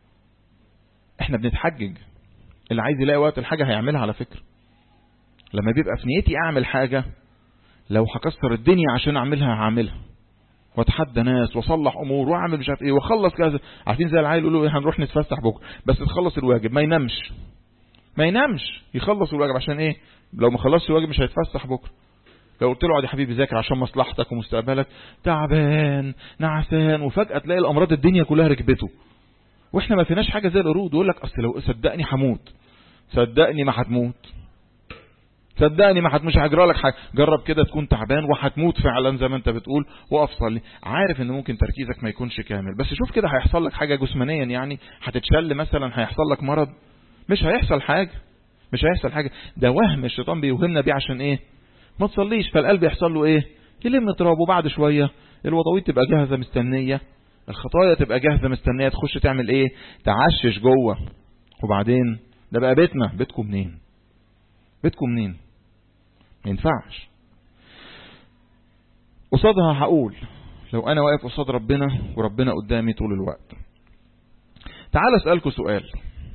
احنا بنتحجج اللي عايز يلاقي وقت الحاجه هيعملها على فكره لما بيبقى في نيتي اعمل حاجه لو هكسر الدنيا عشان اعملها هعملها واتحدى ناس واصلح امور واعمل مش عارف ايه واخلص كذا عارفين زي العيال يقولوا ايه هنروح نتفسح بكره بس تخلص الواجب ما ينامش ما ينامش يخلص الواجب عشان ايه لو ما خلصش الواجب مش هيتفسح بكره لو قلت له اقعد يا حبيبي ذاكر عشان مصلحتك ومستقبلك تعبان نعسان وفجأة تلاقي الأمراض الدنيا كلها ركبته واحنا ما فيناش حاجة زي القرود يقول لك أصل لو صدقني هموت صدقني ما هتموت صدقني ما مش هجرى لك حاجة جرب كده تكون تعبان وهتموت فعلا زي ما انت بتقول وقف صلي عارف ان ممكن تركيزك ما يكونش كامل بس شوف كده هيحصل لك حاجة جسمانيا يعني هتتشل مثلا هيحصل لك مرض مش هيحصل حاجة مش هيحصل حاجة ده وهم الشيطان بيوهمنا بيه عشان ايه ما تصليش فالقلب يحصل له ايه يلم تراب وبعد شوية الوضويت تبقى جاهزة مستنية الخطايا تبقى جاهزة مستنية تخش تعمل ايه تعشش جوه وبعدين ده بقى بيتنا بيتكم منين بيتكم منين ما ينفعش قصادها هقول لو انا واقف قصاد ربنا وربنا قدامي طول الوقت تعال اسألكوا سؤال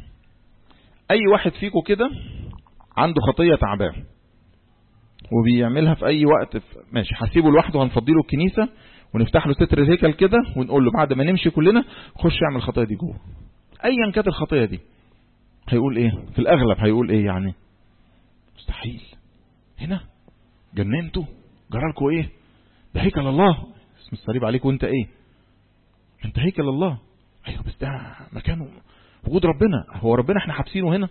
اي واحد فيكم كده عنده خطية تعبان وبيعملها في اي وقت في ماشي هسيبه لوحده هنفضي له الكنيسة ونفتح له ستر الهيكل كده ونقول له بعد ما نمشي كلنا خش اعمل الخطية دي جوه ايا كانت الخطية دي هيقول ايه في الاغلب هيقول ايه يعني مستحيل هنا جننتوا جرالكوا ايه ده هيكل الله اسم الصليب عليك وانت ايه انت هيكل الله ايوه بس ده مكانه وجود ربنا هو ربنا احنا حابسينه هنا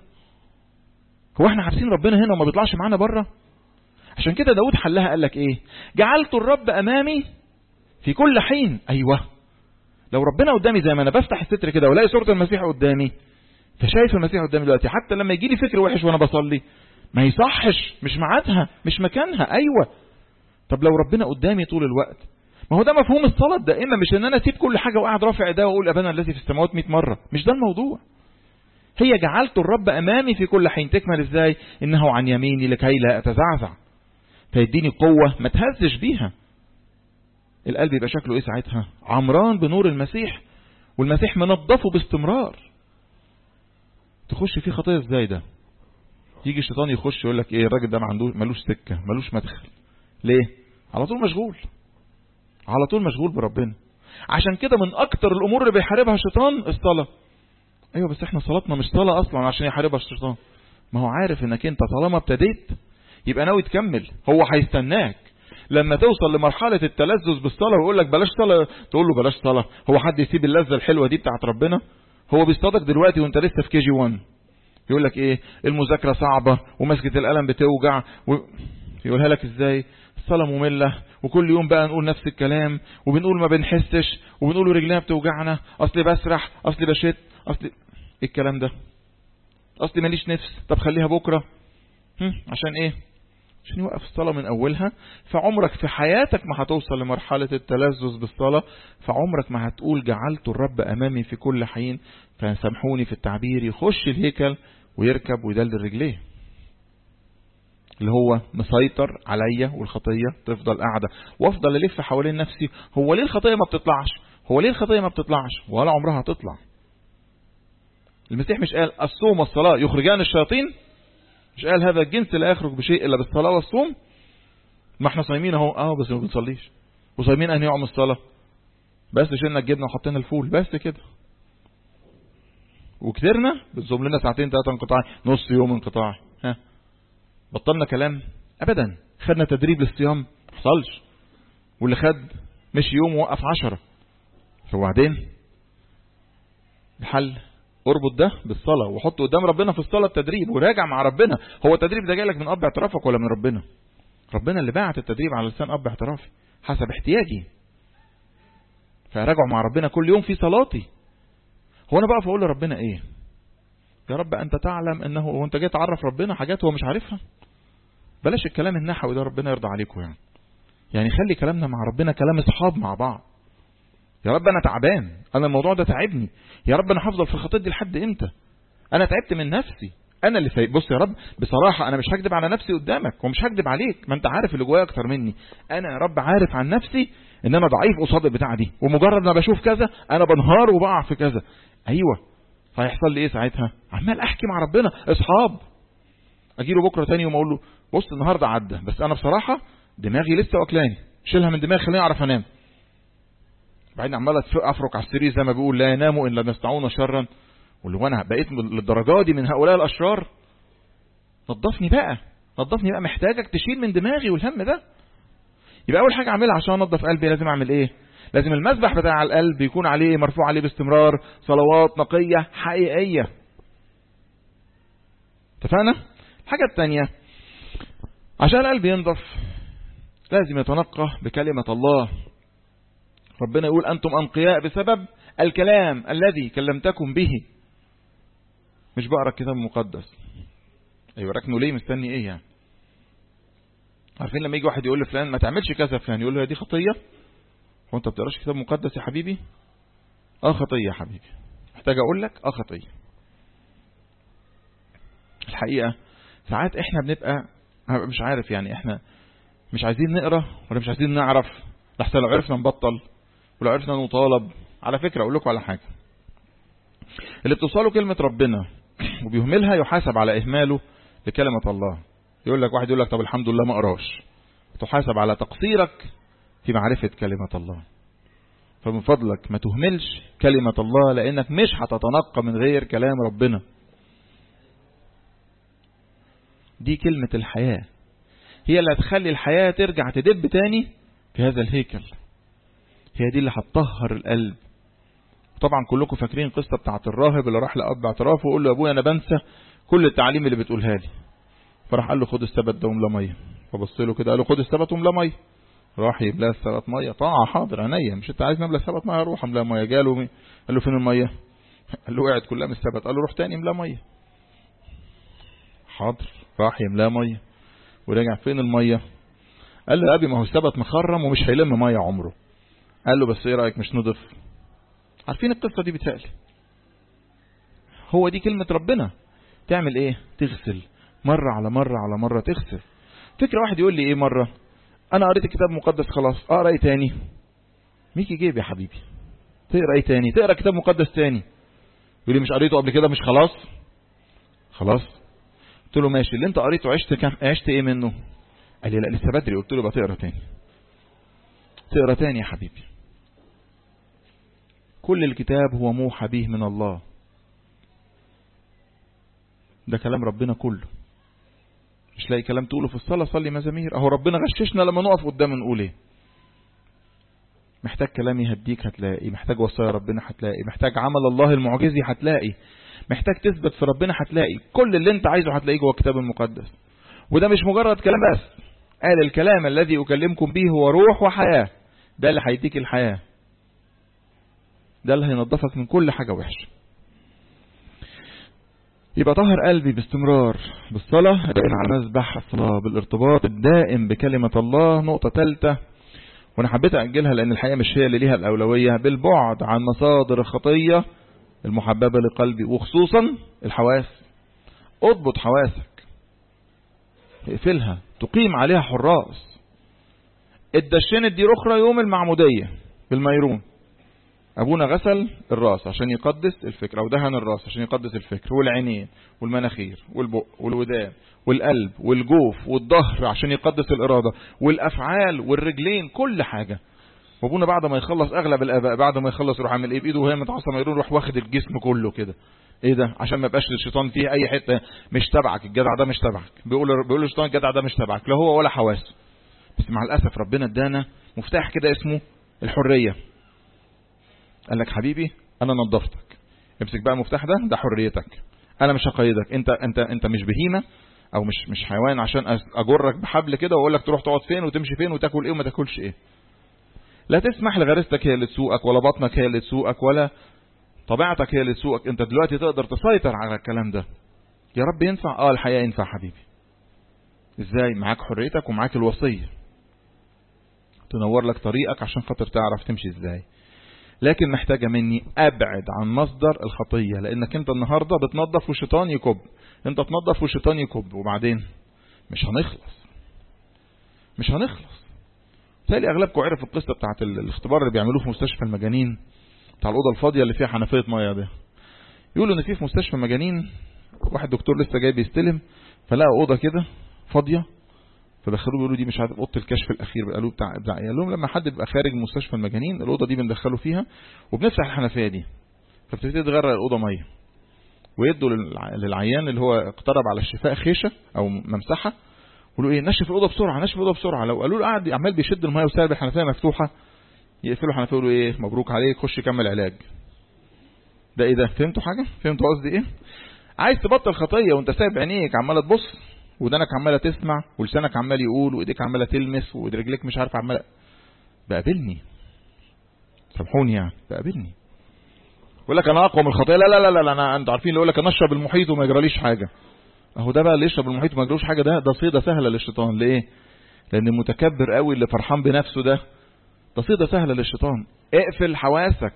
هو احنا حابسين ربنا هنا وما بيطلعش معانا بره عشان كده داود حلها قال لك ايه جعلت الرب امامي في كل حين ايوه لو ربنا قدامي زي ما انا بفتح الستر كده والاقي صورة المسيح قدامي فشايف المسيح قدامي دلوقتي حتى لما يجي لي فكر وحش وانا بصلي ما يصحش مش ميعادها مش مكانها ايوه طب لو ربنا قدامي طول الوقت ما هو ده مفهوم الصلاة الدائمة مش ان انا اسيب كل حاجة وقاعد رافع ايديا واقول ابانا الذي في السماوات 100 مرة مش ده الموضوع هي جعلت الرب امامي في كل حين تكمل ازاي انه عن يميني لكي لا اتزعزع فيديني قوة ما تهزش بيها القلب يبقى شكله ايه ساعتها عمران بنور المسيح والمسيح منظفه باستمرار تخش فيه خطية ازاي ده يجي الشيطان يخش يقول لك ايه الراجل ده ما عندوش ملوش سكة ملوش مدخل ليه على طول مشغول على طول مشغول بربنا عشان كده من اكتر الامور اللي بيحاربها الشيطان الصلاة ايوه بس احنا صلاتنا مش صلاة اصلا عشان يحاربها الشيطان ما هو عارف انك انت طالما ابتديت يبقى ناوي تكمل هو هيستناك لما توصل لمرحلة التلذذ بالصلاة ويقول لك بلاش صلاة تقول له بلاش صلاة هو حد يسيب اللذة الحلوة دي بتاعت ربنا هو بيصطادك دلوقتي وانت لسه في كي جي 1 يقول لك ايه المذاكرة صعبة ومسكة القلم بتوجع و... يقولها لك ازاي الصلاة مملة وكل يوم بقى نقول نفس الكلام وبنقول ما بنحسش وبنقول رجلنا بتوجعنا اصلي بسرح اصلي بشت اصلي ايه الكلام ده اصلي ماليش نفس طب خليها بكرة هم؟ عشان ايه عشان يوقف الصلاة من أولها فعمرك في حياتك ما هتوصل لمرحلة التلذذ بالصلاة فعمرك ما هتقول جعلت الرب أمامي في كل حين فسامحوني في التعبير يخش الهيكل ويركب ويدلدل رجليه اللي هو مسيطر عليا والخطية تفضل قاعدة وافضل الف حوالين نفسي هو ليه الخطية ما بتطلعش هو ليه الخطية ما بتطلعش ولا عمرها هتطلع المسيح مش قال الصوم والصلاة يخرجان الشياطين مش قال هذا الجنس لا يخرج بشيء إلا بالصلاة والصوم ما احنا صايمين اهو اه بس ما بنصليش وصايمين ان يوم الصلاه بس شلنا الجبنه وحطينا الفول بس كده وكترنا بتصوم لنا ساعتين ثلاثه انقطاع نص يوم انقطاع ها بطلنا كلام ابدا خدنا تدريب للصيام ما حصلش واللي خد مشي يوم ووقف عشرة وبعدين الحل اربط ده بالصلاة وحطه قدام ربنا في الصلاة التدريب وراجع مع ربنا هو التدريب ده جايلك من اب اعترافك ولا من ربنا ربنا اللي بعت التدريب على لسان اب اعترافي حسب احتياجي فراجعوا مع ربنا كل يوم في صلاتي هو انا بقى اقول لربنا ايه يا رب انت تعلم انه وانت جاي تعرف ربنا حاجات هو مش عارفها بلاش الكلام النحوي ده ربنا يرضى عليكم يعني يعني خلي كلامنا مع ربنا كلام اصحاب مع بعض يا رب انا تعبان انا الموضوع ده تعبني يا رب انا هفضل في الخطيط دي لحد امتى انا تعبت من نفسي انا اللي سايب بص يا رب بصراحه انا مش هكذب على نفسي قدامك ومش هكذب عليك ما انت عارف اللي جوايا اكتر مني انا يا رب عارف عن نفسي ان انا ضعيف قصاد البتاعه دي ومجرد ما بشوف كذا انا بنهار وبقع في كذا ايوه فهيحصل لي ايه ساعتها عمال احكي مع ربنا اصحاب اجي له بكره تاني يوم اقول له بص النهارده عدى بس انا بصراحه دماغي لسه واكلاني شيلها من دماغي خليني اعرف انام بعدين عمال افرك على السرير زي ما بيقول لا يناموا الا يستعون شرا واللي انا بقيت للدرجه دي من هؤلاء الاشرار نظفني بقى نظفني بقى محتاجك تشيل من دماغي والهم ده يبقى اول حاجه اعملها عشان انظف قلبي لازم اعمل ايه لازم المسبح بتاع القلب يكون عليه مرفوع عليه باستمرار صلوات نقيه حقيقيه اتفقنا الحاجه الثانيه عشان القلب ينضف لازم يتنقى بكلمه الله ربنا يقول أنتم أنقياء بسبب الكلام الذي كلمتكم به مش بقرا الكتاب المقدس ايوه ركنوا ليه مستني ايه يعني عارفين لما يجي واحد يقول لفلان ما تعملش كذا فلان يقول له دي خطيه هو انت بتقراش كتاب مقدس يا حبيبي اه خطيه يا حبيبي محتاج اقول لك اه خطيه الحقيقه ساعات احنا بنبقى مش عارف يعني احنا مش عايزين نقرا ولا مش عايزين نعرف لحتى لو عرفنا نبطل ولو عرفنا نطالب على فكرة أقول لكم على حاجة اللي بتوصله كلمة ربنا وبيهملها يحاسب على إهماله لكلمة الله يقول لك واحد يقول لك طب الحمد لله ما قراش تحاسب على تقصيرك في معرفة كلمة الله فمن فضلك ما تهملش كلمة الله لأنك مش هتتنقى من غير كلام ربنا دي كلمة الحياة هي اللي هتخلي الحياة ترجع تدب تاني في هذا الهيكل هي دي اللي هتطهر القلب طبعا كلكم فاكرين القصه بتاعت الراهب اللي راح لاب اعترافه ويقول له يا ابويا انا بنسى كل التعاليم اللي بتقولها لي فراح قال له خد السبت ده وملى ميه فبص له كده قال له خد السبت وملى ميه راح يملاه السبت ميه طاعه حاضر عينيا مش انت عايز نملى السبت ميه اروح املاه ميه جاله مي. قال له فين الميه قال له وقعت كلها من السبت قال له روح تاني املاه ميه حاضر راح يملاه ميه ورجع فين الميه قال له يا ابي ما هو السبت مخرم ومش هيلم ميه عمره قال له بس ايه رايك مش نضف عارفين القصه دي بتسالي هو دي كلمه ربنا تعمل ايه تغسل مره على مره على مره تغسل فكره واحد يقول لي ايه مره انا قريت الكتاب المقدس خلاص اقرا ايه تاني ميكي جيب يا حبيبي تقرا ايه تاني تقرا كتاب مقدس تاني يقول لي مش قريته قبل كده مش خلاص خلاص قلت له ماشي اللي انت قريته عشت كام عشت ايه منه قال لي لا لسه بدري قلت له بقى تقرا تاني تقرا تاني يا حبيبي كل الكتاب هو موحى به من الله ده كلام ربنا كله مش لاقي كلام تقوله في الصلاة صلي مزامير اهو ربنا غششنا لما نقف قدام نقول ايه محتاج كلام يهديك هتلاقي محتاج وصايا ربنا هتلاقي محتاج عمل الله المعجزي هتلاقي محتاج تثبت في ربنا هتلاقي كل اللي انت عايزه هتلاقيه جوه الكتاب المقدس وده مش مجرد كلام بس قال الكلام الذي أكلمكم به هو روح وحياة ده اللي هيديك الحياة ده اللي هينظفك من كل حاجة وحشة يبقى طهر قلبي باستمرار بالصلاة دائم على مذبح الصلاة بالارتباط الدائم بكلمة الله نقطة ثالثة وانا حبيت اجلها لان الحقيقة مش هي اللي ليها الاولوية بالبعد عن مصادر الخطية المحببة لقلبي وخصوصا الحواس اضبط حواسك اقفلها تقيم عليها حراس اتدشنت دي اخرى يوم المعمودية بالميرون ابونا غسل الراس عشان يقدس الفكر او دهن الراس عشان يقدس الفكر والعينين والمناخير والبق والودان والقلب والجوف والظهر عشان يقدس الإرادة والأفعال والرجلين كل حاجة وابونا بعد ما يخلص اغلب الاباء بعد ما يخلص يروح عامل ايه بايده وهي متعصمه يروح يروح واخد الجسم كله كده ايه ده عشان ما يبقاش الشيطان فيه اي حته مش تبعك الجدع ده مش تبعك بيقول بيقول الشيطان الجدع ده مش تبعك لا هو ولا حواسه بس مع الاسف ربنا ادانا مفتاح كده اسمه الحريه قال لك حبيبي انا نظفتك امسك بقى المفتاح ده ده حريتك انا مش هقيدك انت انت انت مش بهيمه او مش مش حيوان عشان اجرك بحبل كده واقول لك تروح تقعد فين وتمشي فين وتاكل ايه وما تاكلش ايه لا تسمح لغريزتك هي اللي تسوقك ولا بطنك هي اللي تسوقك ولا طبيعتك هي اللي تسوقك انت دلوقتي تقدر تسيطر على الكلام ده يا رب ينفع اه الحقيقه ينفع حبيبي ازاي معاك حريتك ومعاك الوصيه تنور لك طريقك عشان خاطر تعرف تمشي ازاي لكن محتاجة مني ابعد عن مصدر الخطية لانك انت النهاردة بتنظف والشيطان يكب انت تنظف والشيطان يكب وبعدين مش هنخلص مش هنخلص تالي اغلبكم عرف القصة بتاعت الاختبار اللي بيعملوه في مستشفى المجانين بتاع الاوضه الفاضيه اللي فيها حنفيه ميه ده يقولوا ان في في مستشفى مجانين واحد دكتور لسه جاي بيستلم فلقى اوضه كده فاضيه فدخلوه بيقولوا دي مش عارف اوضه الكشف الاخير قالوا بتاع بتاع قال لهم لما حد بيبقى خارج مستشفى المجانين الاوضه دي بندخله فيها وبنفتح الحنفيه دي فبتبتدي تغرق الاوضه ميه ويدوا للعيان اللي هو اقترب على الشفاء خيشه او ممسحه يقولوا ايه نشف الاوضه بسرعه نشف الاوضه بسرعه لو قالوا له قاعد عمال بيشد الميه وسايب الحنفيه مفتوحه يقفلوا الحنفيه يقولوا ايه مبروك عليك خش كمل علاج ده ايه ده فهمتوا حاجه فهمتوا قصدي ايه عايز تبطل خطيه وانت سايب عينيك عماله تبص ودانك عماله تسمع ولسانك عمال يقول وايديك عماله تلمس ورجليك مش عارف عماله بقابلني سامحوني يعني بقابلني يقول لك انا اقوى من الخطيه لا لا لا لا انا انتوا عارفين اللي يقول لك انا اشرب المحيط وما يجراليش حاجه اهو ده بقى اللي يشرب المحيط وما يجرالوش حاجه ده ده صيده سهله للشيطان ليه لان المتكبر قوي اللي فرحان بنفسه ده ده صيده سهله للشيطان اقفل حواسك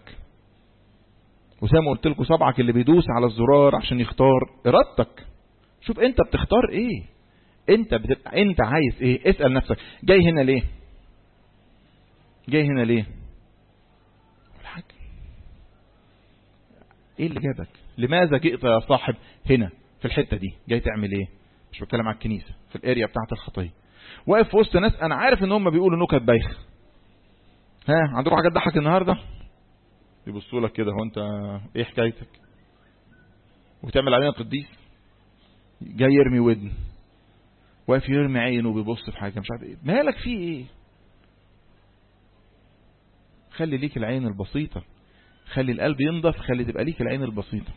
وزي ما قلت لكم صبعك اللي بيدوس على الزرار عشان يختار ارادتك شوف انت بتختار ايه انت بتبقى انت عايز ايه اسال نفسك جاي هنا ليه جاي هنا ليه حاجة. ايه اللي جابك لماذا جئت يا صاحب هنا في الحته دي جاي تعمل ايه مش بتكلم على الكنيسه في الاريا بتاعت الخطيه واقف في وسط ناس انا عارف ان هم بيقولوا نكت بايخه ها عندكم حاجه تضحك النهارده يبصوا لك كده هو انت ايه حكايتك وتعمل علينا قديس جاي يرمي ودن واقف يرمي عينه وبيبص في حاجه مش عارف ايه مالك فيه ايه خلي ليك العين البسيطه خلي القلب ينضف خلي تبقى ليك العين البسيطه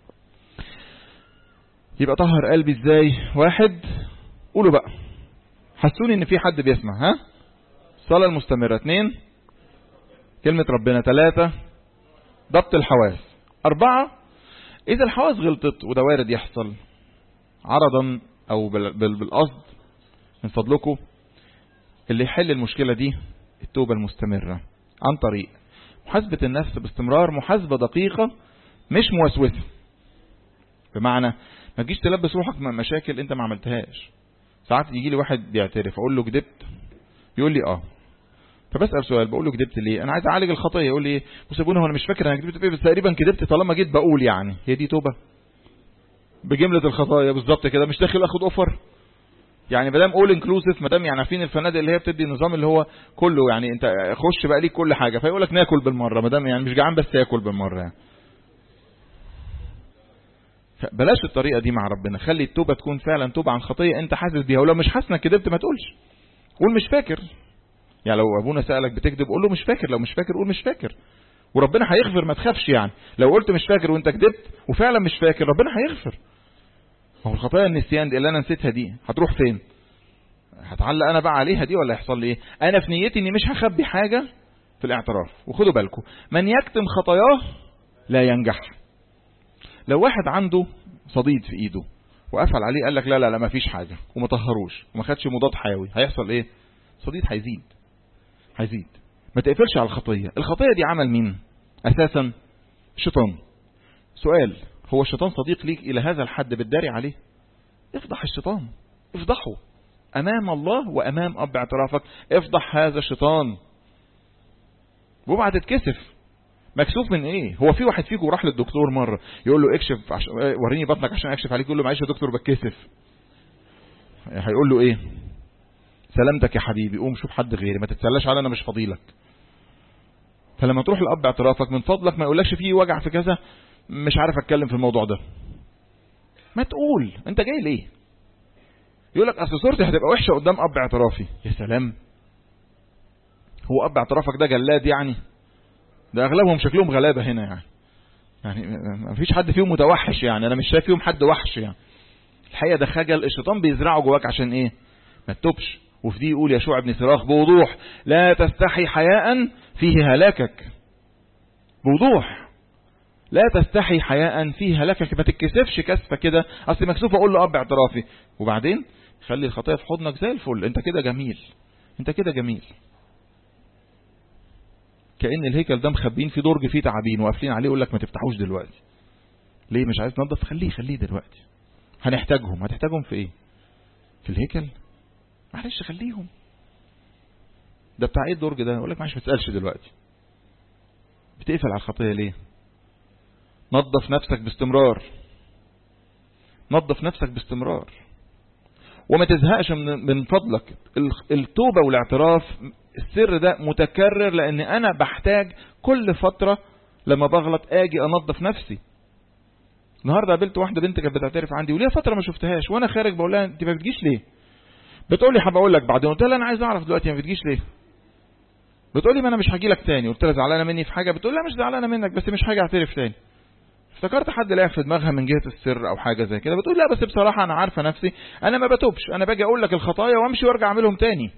يبقى طهر قلبي ازاي واحد قولوا بقى حسوني ان في حد بيسمع ها الصلاه المستمره اثنين كلمه ربنا ثلاثه ضبط الحواس أربعة إذا الحواس غلطت وده وارد يحصل عرضا أو بالقصد من فضلكم اللي يحل المشكلة دي التوبة المستمرة عن طريق محاسبة النفس باستمرار محاسبة دقيقة مش موسوسة بمعنى ما تجيش تلبس روحك مشاكل انت ما عملتهاش ساعات يجي لي واحد بيعترف اقول له كدبت يقول لي اه فبسال سؤال بقول له كدبت ليه انا عايز اعالج الخطيه يقول لي بص يا ابونا هو انا مش فاكر انا كدبت ايه بس تقريبا كدبت طالما جيت بقول يعني هي دي توبه بجمله الخطايا بالظبط كده مش داخل اخد اوفر يعني ما دام اول انكلوسيف ما دام يعني عارفين الفنادق اللي هي بتدي النظام اللي هو كله يعني انت خش بقى ليك كل حاجه فيقول لك ناكل بالمره ما دام يعني مش جعان بس ياكل بالمره يعني بلاش الطريقه دي مع ربنا خلي التوبه تكون فعلا توبه عن خطيه انت حاسس بيها ولو مش حاسس انك كدبت ما تقولش قول مش فاكر يعني لو ابونا سالك بتكذب قول له مش فاكر لو مش فاكر قول مش فاكر وربنا هيغفر ما تخافش يعني لو قلت مش فاكر وانت كذبت وفعلا مش فاكر ربنا هيغفر هو الخطايا النسيان دي اللي انا نسيتها دي هتروح فين هتعلق انا بقى عليها دي ولا هيحصل لي ايه انا في نيتي اني مش هخبي حاجه في الاعتراف وخدوا بالكم من يكتم خطاياه لا ينجح لو واحد عنده صديد في ايده وقفل عليه قال لك لا لا لا ما فيش حاجه وما طهروش وما خدش مضاد حيوي هيحصل ايه صديد هيزيد هيزيد ما تقفلش على الخطيه الخطيه دي عمل مين اساسا الشيطان سؤال هو الشيطان صديق ليك الى هذا الحد بتداري عليه افضح الشيطان افضحه امام الله وامام اب اعترافك افضح هذا الشيطان وابعد تتكسف مكسوف من ايه هو في واحد فيكم راح للدكتور مره يقول له اكشف عش... وريني بطنك عشان اكشف عليك يقول له معلش يا دكتور بتكسف هيقول له ايه سلامتك يا حبيبي قوم شوف حد غيري ما تتسلاش على انا مش فضيلك فلما تروح لاب اعترافك من فضلك ما يقولكش فيه وجع في كذا مش عارف اتكلم في الموضوع ده ما تقول انت جاي ليه يقول لك اصل صورتي هتبقى وحشه قدام اب اعترافي يا سلام هو اب اعترافك ده جلاد يعني ده اغلبهم شكلهم غلابه هنا يعني يعني ما فيش حد فيهم متوحش يعني انا مش شايف فيهم حد وحش يعني الحقيقه ده خجل الشيطان بيزرعه جواك عشان ايه ما تتوبش وفي دي يقول يشوع ابن صراخ بوضوح لا تستحي حياء فيه هلاكك بوضوح لا تستحي حياء فيه هلاكك ما تتكسفش كسفه كده اصل مكسوف اقول له اب اعترافي وبعدين خلي الخطايا في حضنك زي الفل انت كده جميل انت كده جميل كأن الهيكل ده مخبين فيه درج فيه تعابين وقافلين عليه يقول لك ما تفتحوش دلوقتي ليه مش عايز تنظف خليه خليه دلوقتي هنحتاجهم هتحتاجهم في ايه في الهيكل معلش خليهم ده بتاع ايه الدرج ده يقول لك معلش ما تسالش دلوقتي بتقفل على الخطيه ليه نظف نفسك باستمرار نظف نفسك باستمرار وما تزهقش من من فضلك التوبة والاعتراف السر ده متكرر لان انا بحتاج كل فترة لما بغلط اجي انظف نفسي النهارده قابلت واحده بنت كانت بتعترف عندي وليها فتره ما شفتهاش وانا خارج بقول لها انت ما بتجيش ليه بتقول لي هبقول لك بعدين قلت لها انا عايز اعرف دلوقتي ما بتجيش ليه بتقول لي ما انا مش هاجي لك تاني قلت لها زعلانه مني في حاجه بتقول لا مش زعلانه منك بس مش هاجي اعترف تاني افتكرت حد لاقي في دماغها من جهه السر او حاجه زي كده بتقول لا بس بصراحه انا عارفه نفسي انا ما بتوبش انا باجي اقول لك الخطايا وامشي وارجع اعملهم تاني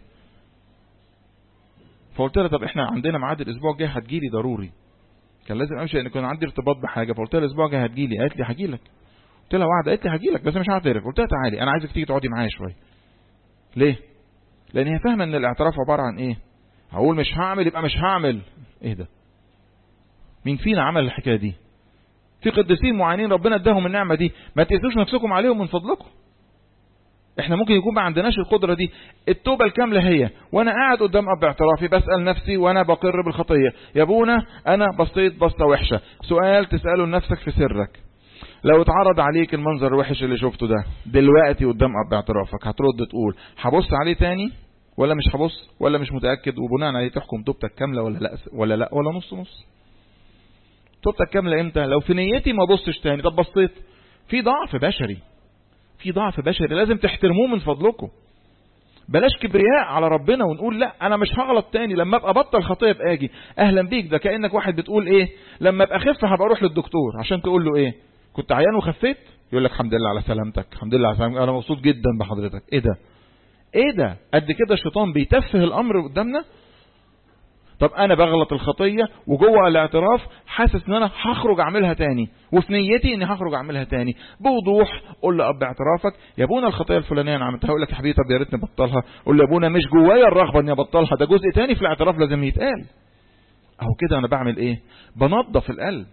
فقلت لها طب احنا عندنا ميعاد الاسبوع الجاي هتجيلي ضروري كان لازم امشي لان كان عندي ارتباط بحاجه فقلت لها الاسبوع الجاي هتجيلي قالت لي هجي لك قلت لها واحده قالت لي هجي لك بس مش هعترف قلت لها تعالي انا عايزك تيجي تقعدي معايا شويه ليه لان هي فاهمه ان الاعتراف عباره عن ايه هقول مش هعمل يبقى مش هعمل ايه ده مين فينا عمل الحكايه دي في قديسين معينين ربنا اداهم النعمه دي ما تقيسوش نفسكم عليهم من فضلكم احنا ممكن يكون ما عندناش القدره دي التوبه الكامله هي وانا قاعد قدام اب اعترافي بسال نفسي وانا بقر بالخطيه يا ابونا انا بصيت بصه وحشه سؤال تساله لنفسك في سرك لو اتعرض عليك المنظر الوحش اللي شفته ده دلوقتي قدام اب اعترافك هترد تقول هبص عليه تاني ولا مش هبص ولا مش متاكد وبناء عليه تحكم توبتك كامله ولا لا ولا لا ولا نص نص توبتك كامله امتى لو في نيتي ما بصش تاني طب بصيت في ضعف بشري في ضعف بشري لازم تحترموه من فضلكم بلاش كبرياء على ربنا ونقول لا انا مش هغلط تاني لما ابقى بطل خطيه ابقى اجي اهلا بيك ده كانك واحد بتقول ايه لما ابقى اخف هبقى اروح للدكتور عشان تقول له ايه كنت عيان وخفيت يقول لك الحمد لله على سلامتك الحمد لله على سلامتك انا مبسوط جدا بحضرتك ايه ده ايه ده قد كده الشيطان بيتفه الامر قدامنا طب انا بغلط الخطيه وجوه الاعتراف حاسس ان انا هخرج اعملها تاني وفي نيتي اني هخرج اعملها تاني بوضوح قول لاب اعترافك يا ابونا الخطيه الفلانيه انا عملتها اقول لك يا حبيبي طب يا ريت نبطلها قول له يا ابونا مش جوايا الرغبه اني ابطلها ده جزء تاني في الاعتراف لازم يتقال اهو كده انا بعمل ايه بنظف القلب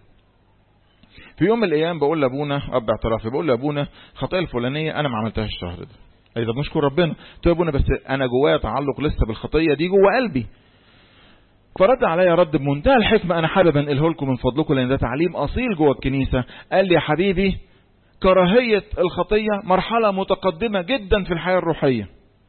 في يوم من الايام بقول لابونا اب اعترافي بقول لابونا الخطيه الفلانيه انا ما عملتهاش الشهر ده اي ده بنشكر ربنا قلت له يا ابونا بس انا جوايا تعلق لسه بالخطيه دي جوه قلبي فرد عليا رد بمنتهى الحكمة أنا حابب أنقله لكم من فضلكم لأن ده تعليم أصيل جوه الكنيسة قال لي يا حبيبي كراهية الخطية مرحلة متقدمة جدا في الحياة الروحية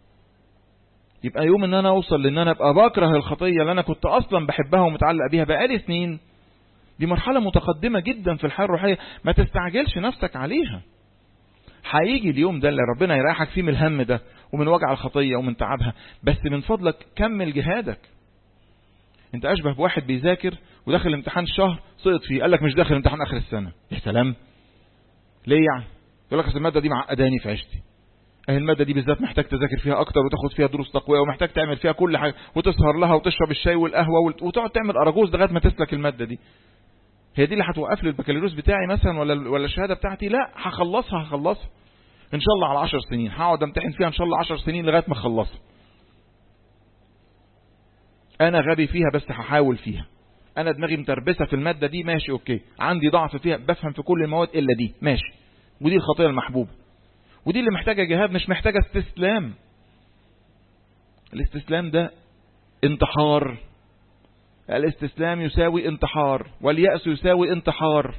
يبقى يوم ان انا اوصل لان انا ابقى بكره الخطية اللي انا كنت اصلا بحبها ومتعلق بيها بقالي سنين دي مرحلة متقدمة جدا في الحياة الروحية ما تستعجلش نفسك عليها هيجي اليوم ده اللي ربنا يريحك فيه من الهم ده ومن وجع الخطية ومن تعبها بس من فضلك كمل جهادك انت اشبه بواحد بيذاكر وداخل امتحان شهر سقط فيه قال لك مش داخل امتحان اخر السنه يا سلام ليه يعني يقول لك الماده دي معقداني في عيشتي اهي الماده دي بالذات محتاج تذاكر فيها اكتر وتاخد فيها دروس تقويه ومحتاج تعمل فيها كل حاجه وتسهر لها وتشرب الشاي والقهوه وتقعد تعمل اراجوز لغايه ما تسلك الماده دي هي دي اللي هتوقف لي البكالوريوس بتاعي مثلا ولا ولا الشهاده بتاعتي لا هخلصها هخلصها ان شاء الله على 10 سنين هقعد امتحن فيها ان شاء الله 10 سنين لغايه ما اخلصها انا غبي فيها بس هحاول فيها انا دماغي متربسه في الماده دي ماشي اوكي عندي ضعف فيها بفهم في كل المواد الا دي ماشي ودي الخطيه المحبوبه ودي اللي محتاجه جهاد مش محتاجه استسلام الاستسلام ده انتحار الاستسلام يساوي انتحار واليأس يساوي انتحار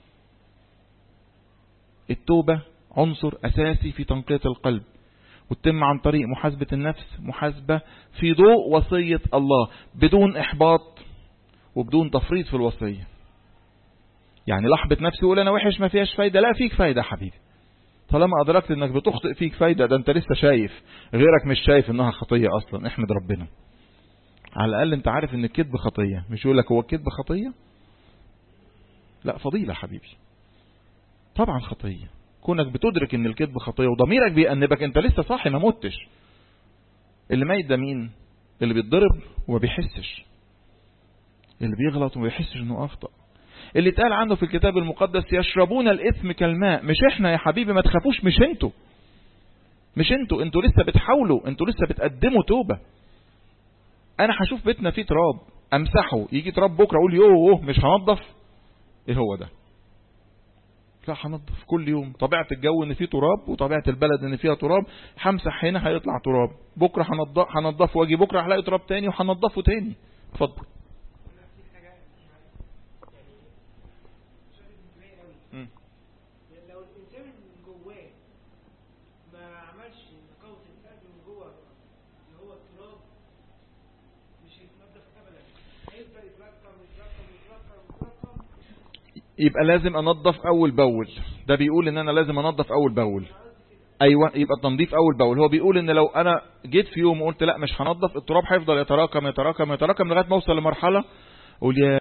التوبة عنصر أساسي في تنقية القلب وتتم عن طريق محاسبة النفس محاسبة في ضوء وصية الله بدون إحباط وبدون تفريط في الوصية يعني لحظة نفسي يقول أنا وحش ما فيهاش فايدة لا فيك فايدة حبيبي طالما أدركت أنك بتخطئ فيك فايدة ده أنت لسه شايف غيرك مش شايف أنها خطية أصلا احمد ربنا على الأقل أنت عارف أن الكذب خطية مش يقول لك هو الكذب خطية لا فضيلة حبيبي طبعا خطية كونك بتدرك ان الكذب خطية وضميرك بيأنبك انت لسه صاحي ما متش اللي ميت ده مين اللي بيتضرب وما بيحسش اللي بيغلط وما بيحسش انه اخطأ اللي اتقال عنه في الكتاب المقدس يشربون الاثم كالماء مش احنا يا حبيبي ما تخافوش مش انتوا مش انتوا انتوا لسه بتحاولوا انتوا لسه بتقدموا توبة انا هشوف بيتنا فيه تراب امسحه يجي تراب بكره اقول يوه مش هنضف ايه هو ده لا هنضف كل يوم طبيعة الجو ان فيه تراب وطبيعة البلد ان فيها تراب همسح هنا هيطلع تراب بكرة هنضفه واجي بكرة هلاقي تراب تاني وهنضفه تاني اتفضل لو الانسان من جواه ما عملش نقاوة القلب من جوه اللي هو التراب مش هيتنضف ابدا هيفضل يتلقم يتلقم يتلقم يتلقم يبقى لازم انضف اول باول ده بيقول ان انا لازم انضف اول باول ايوه يبقى التنظيف اول باول هو بيقول ان لو انا جيت في يوم وقلت لا مش هنضف التراب هيفضل يتراكم يتراكم يتراكم لغايه ما اوصل لمرحله اقول يا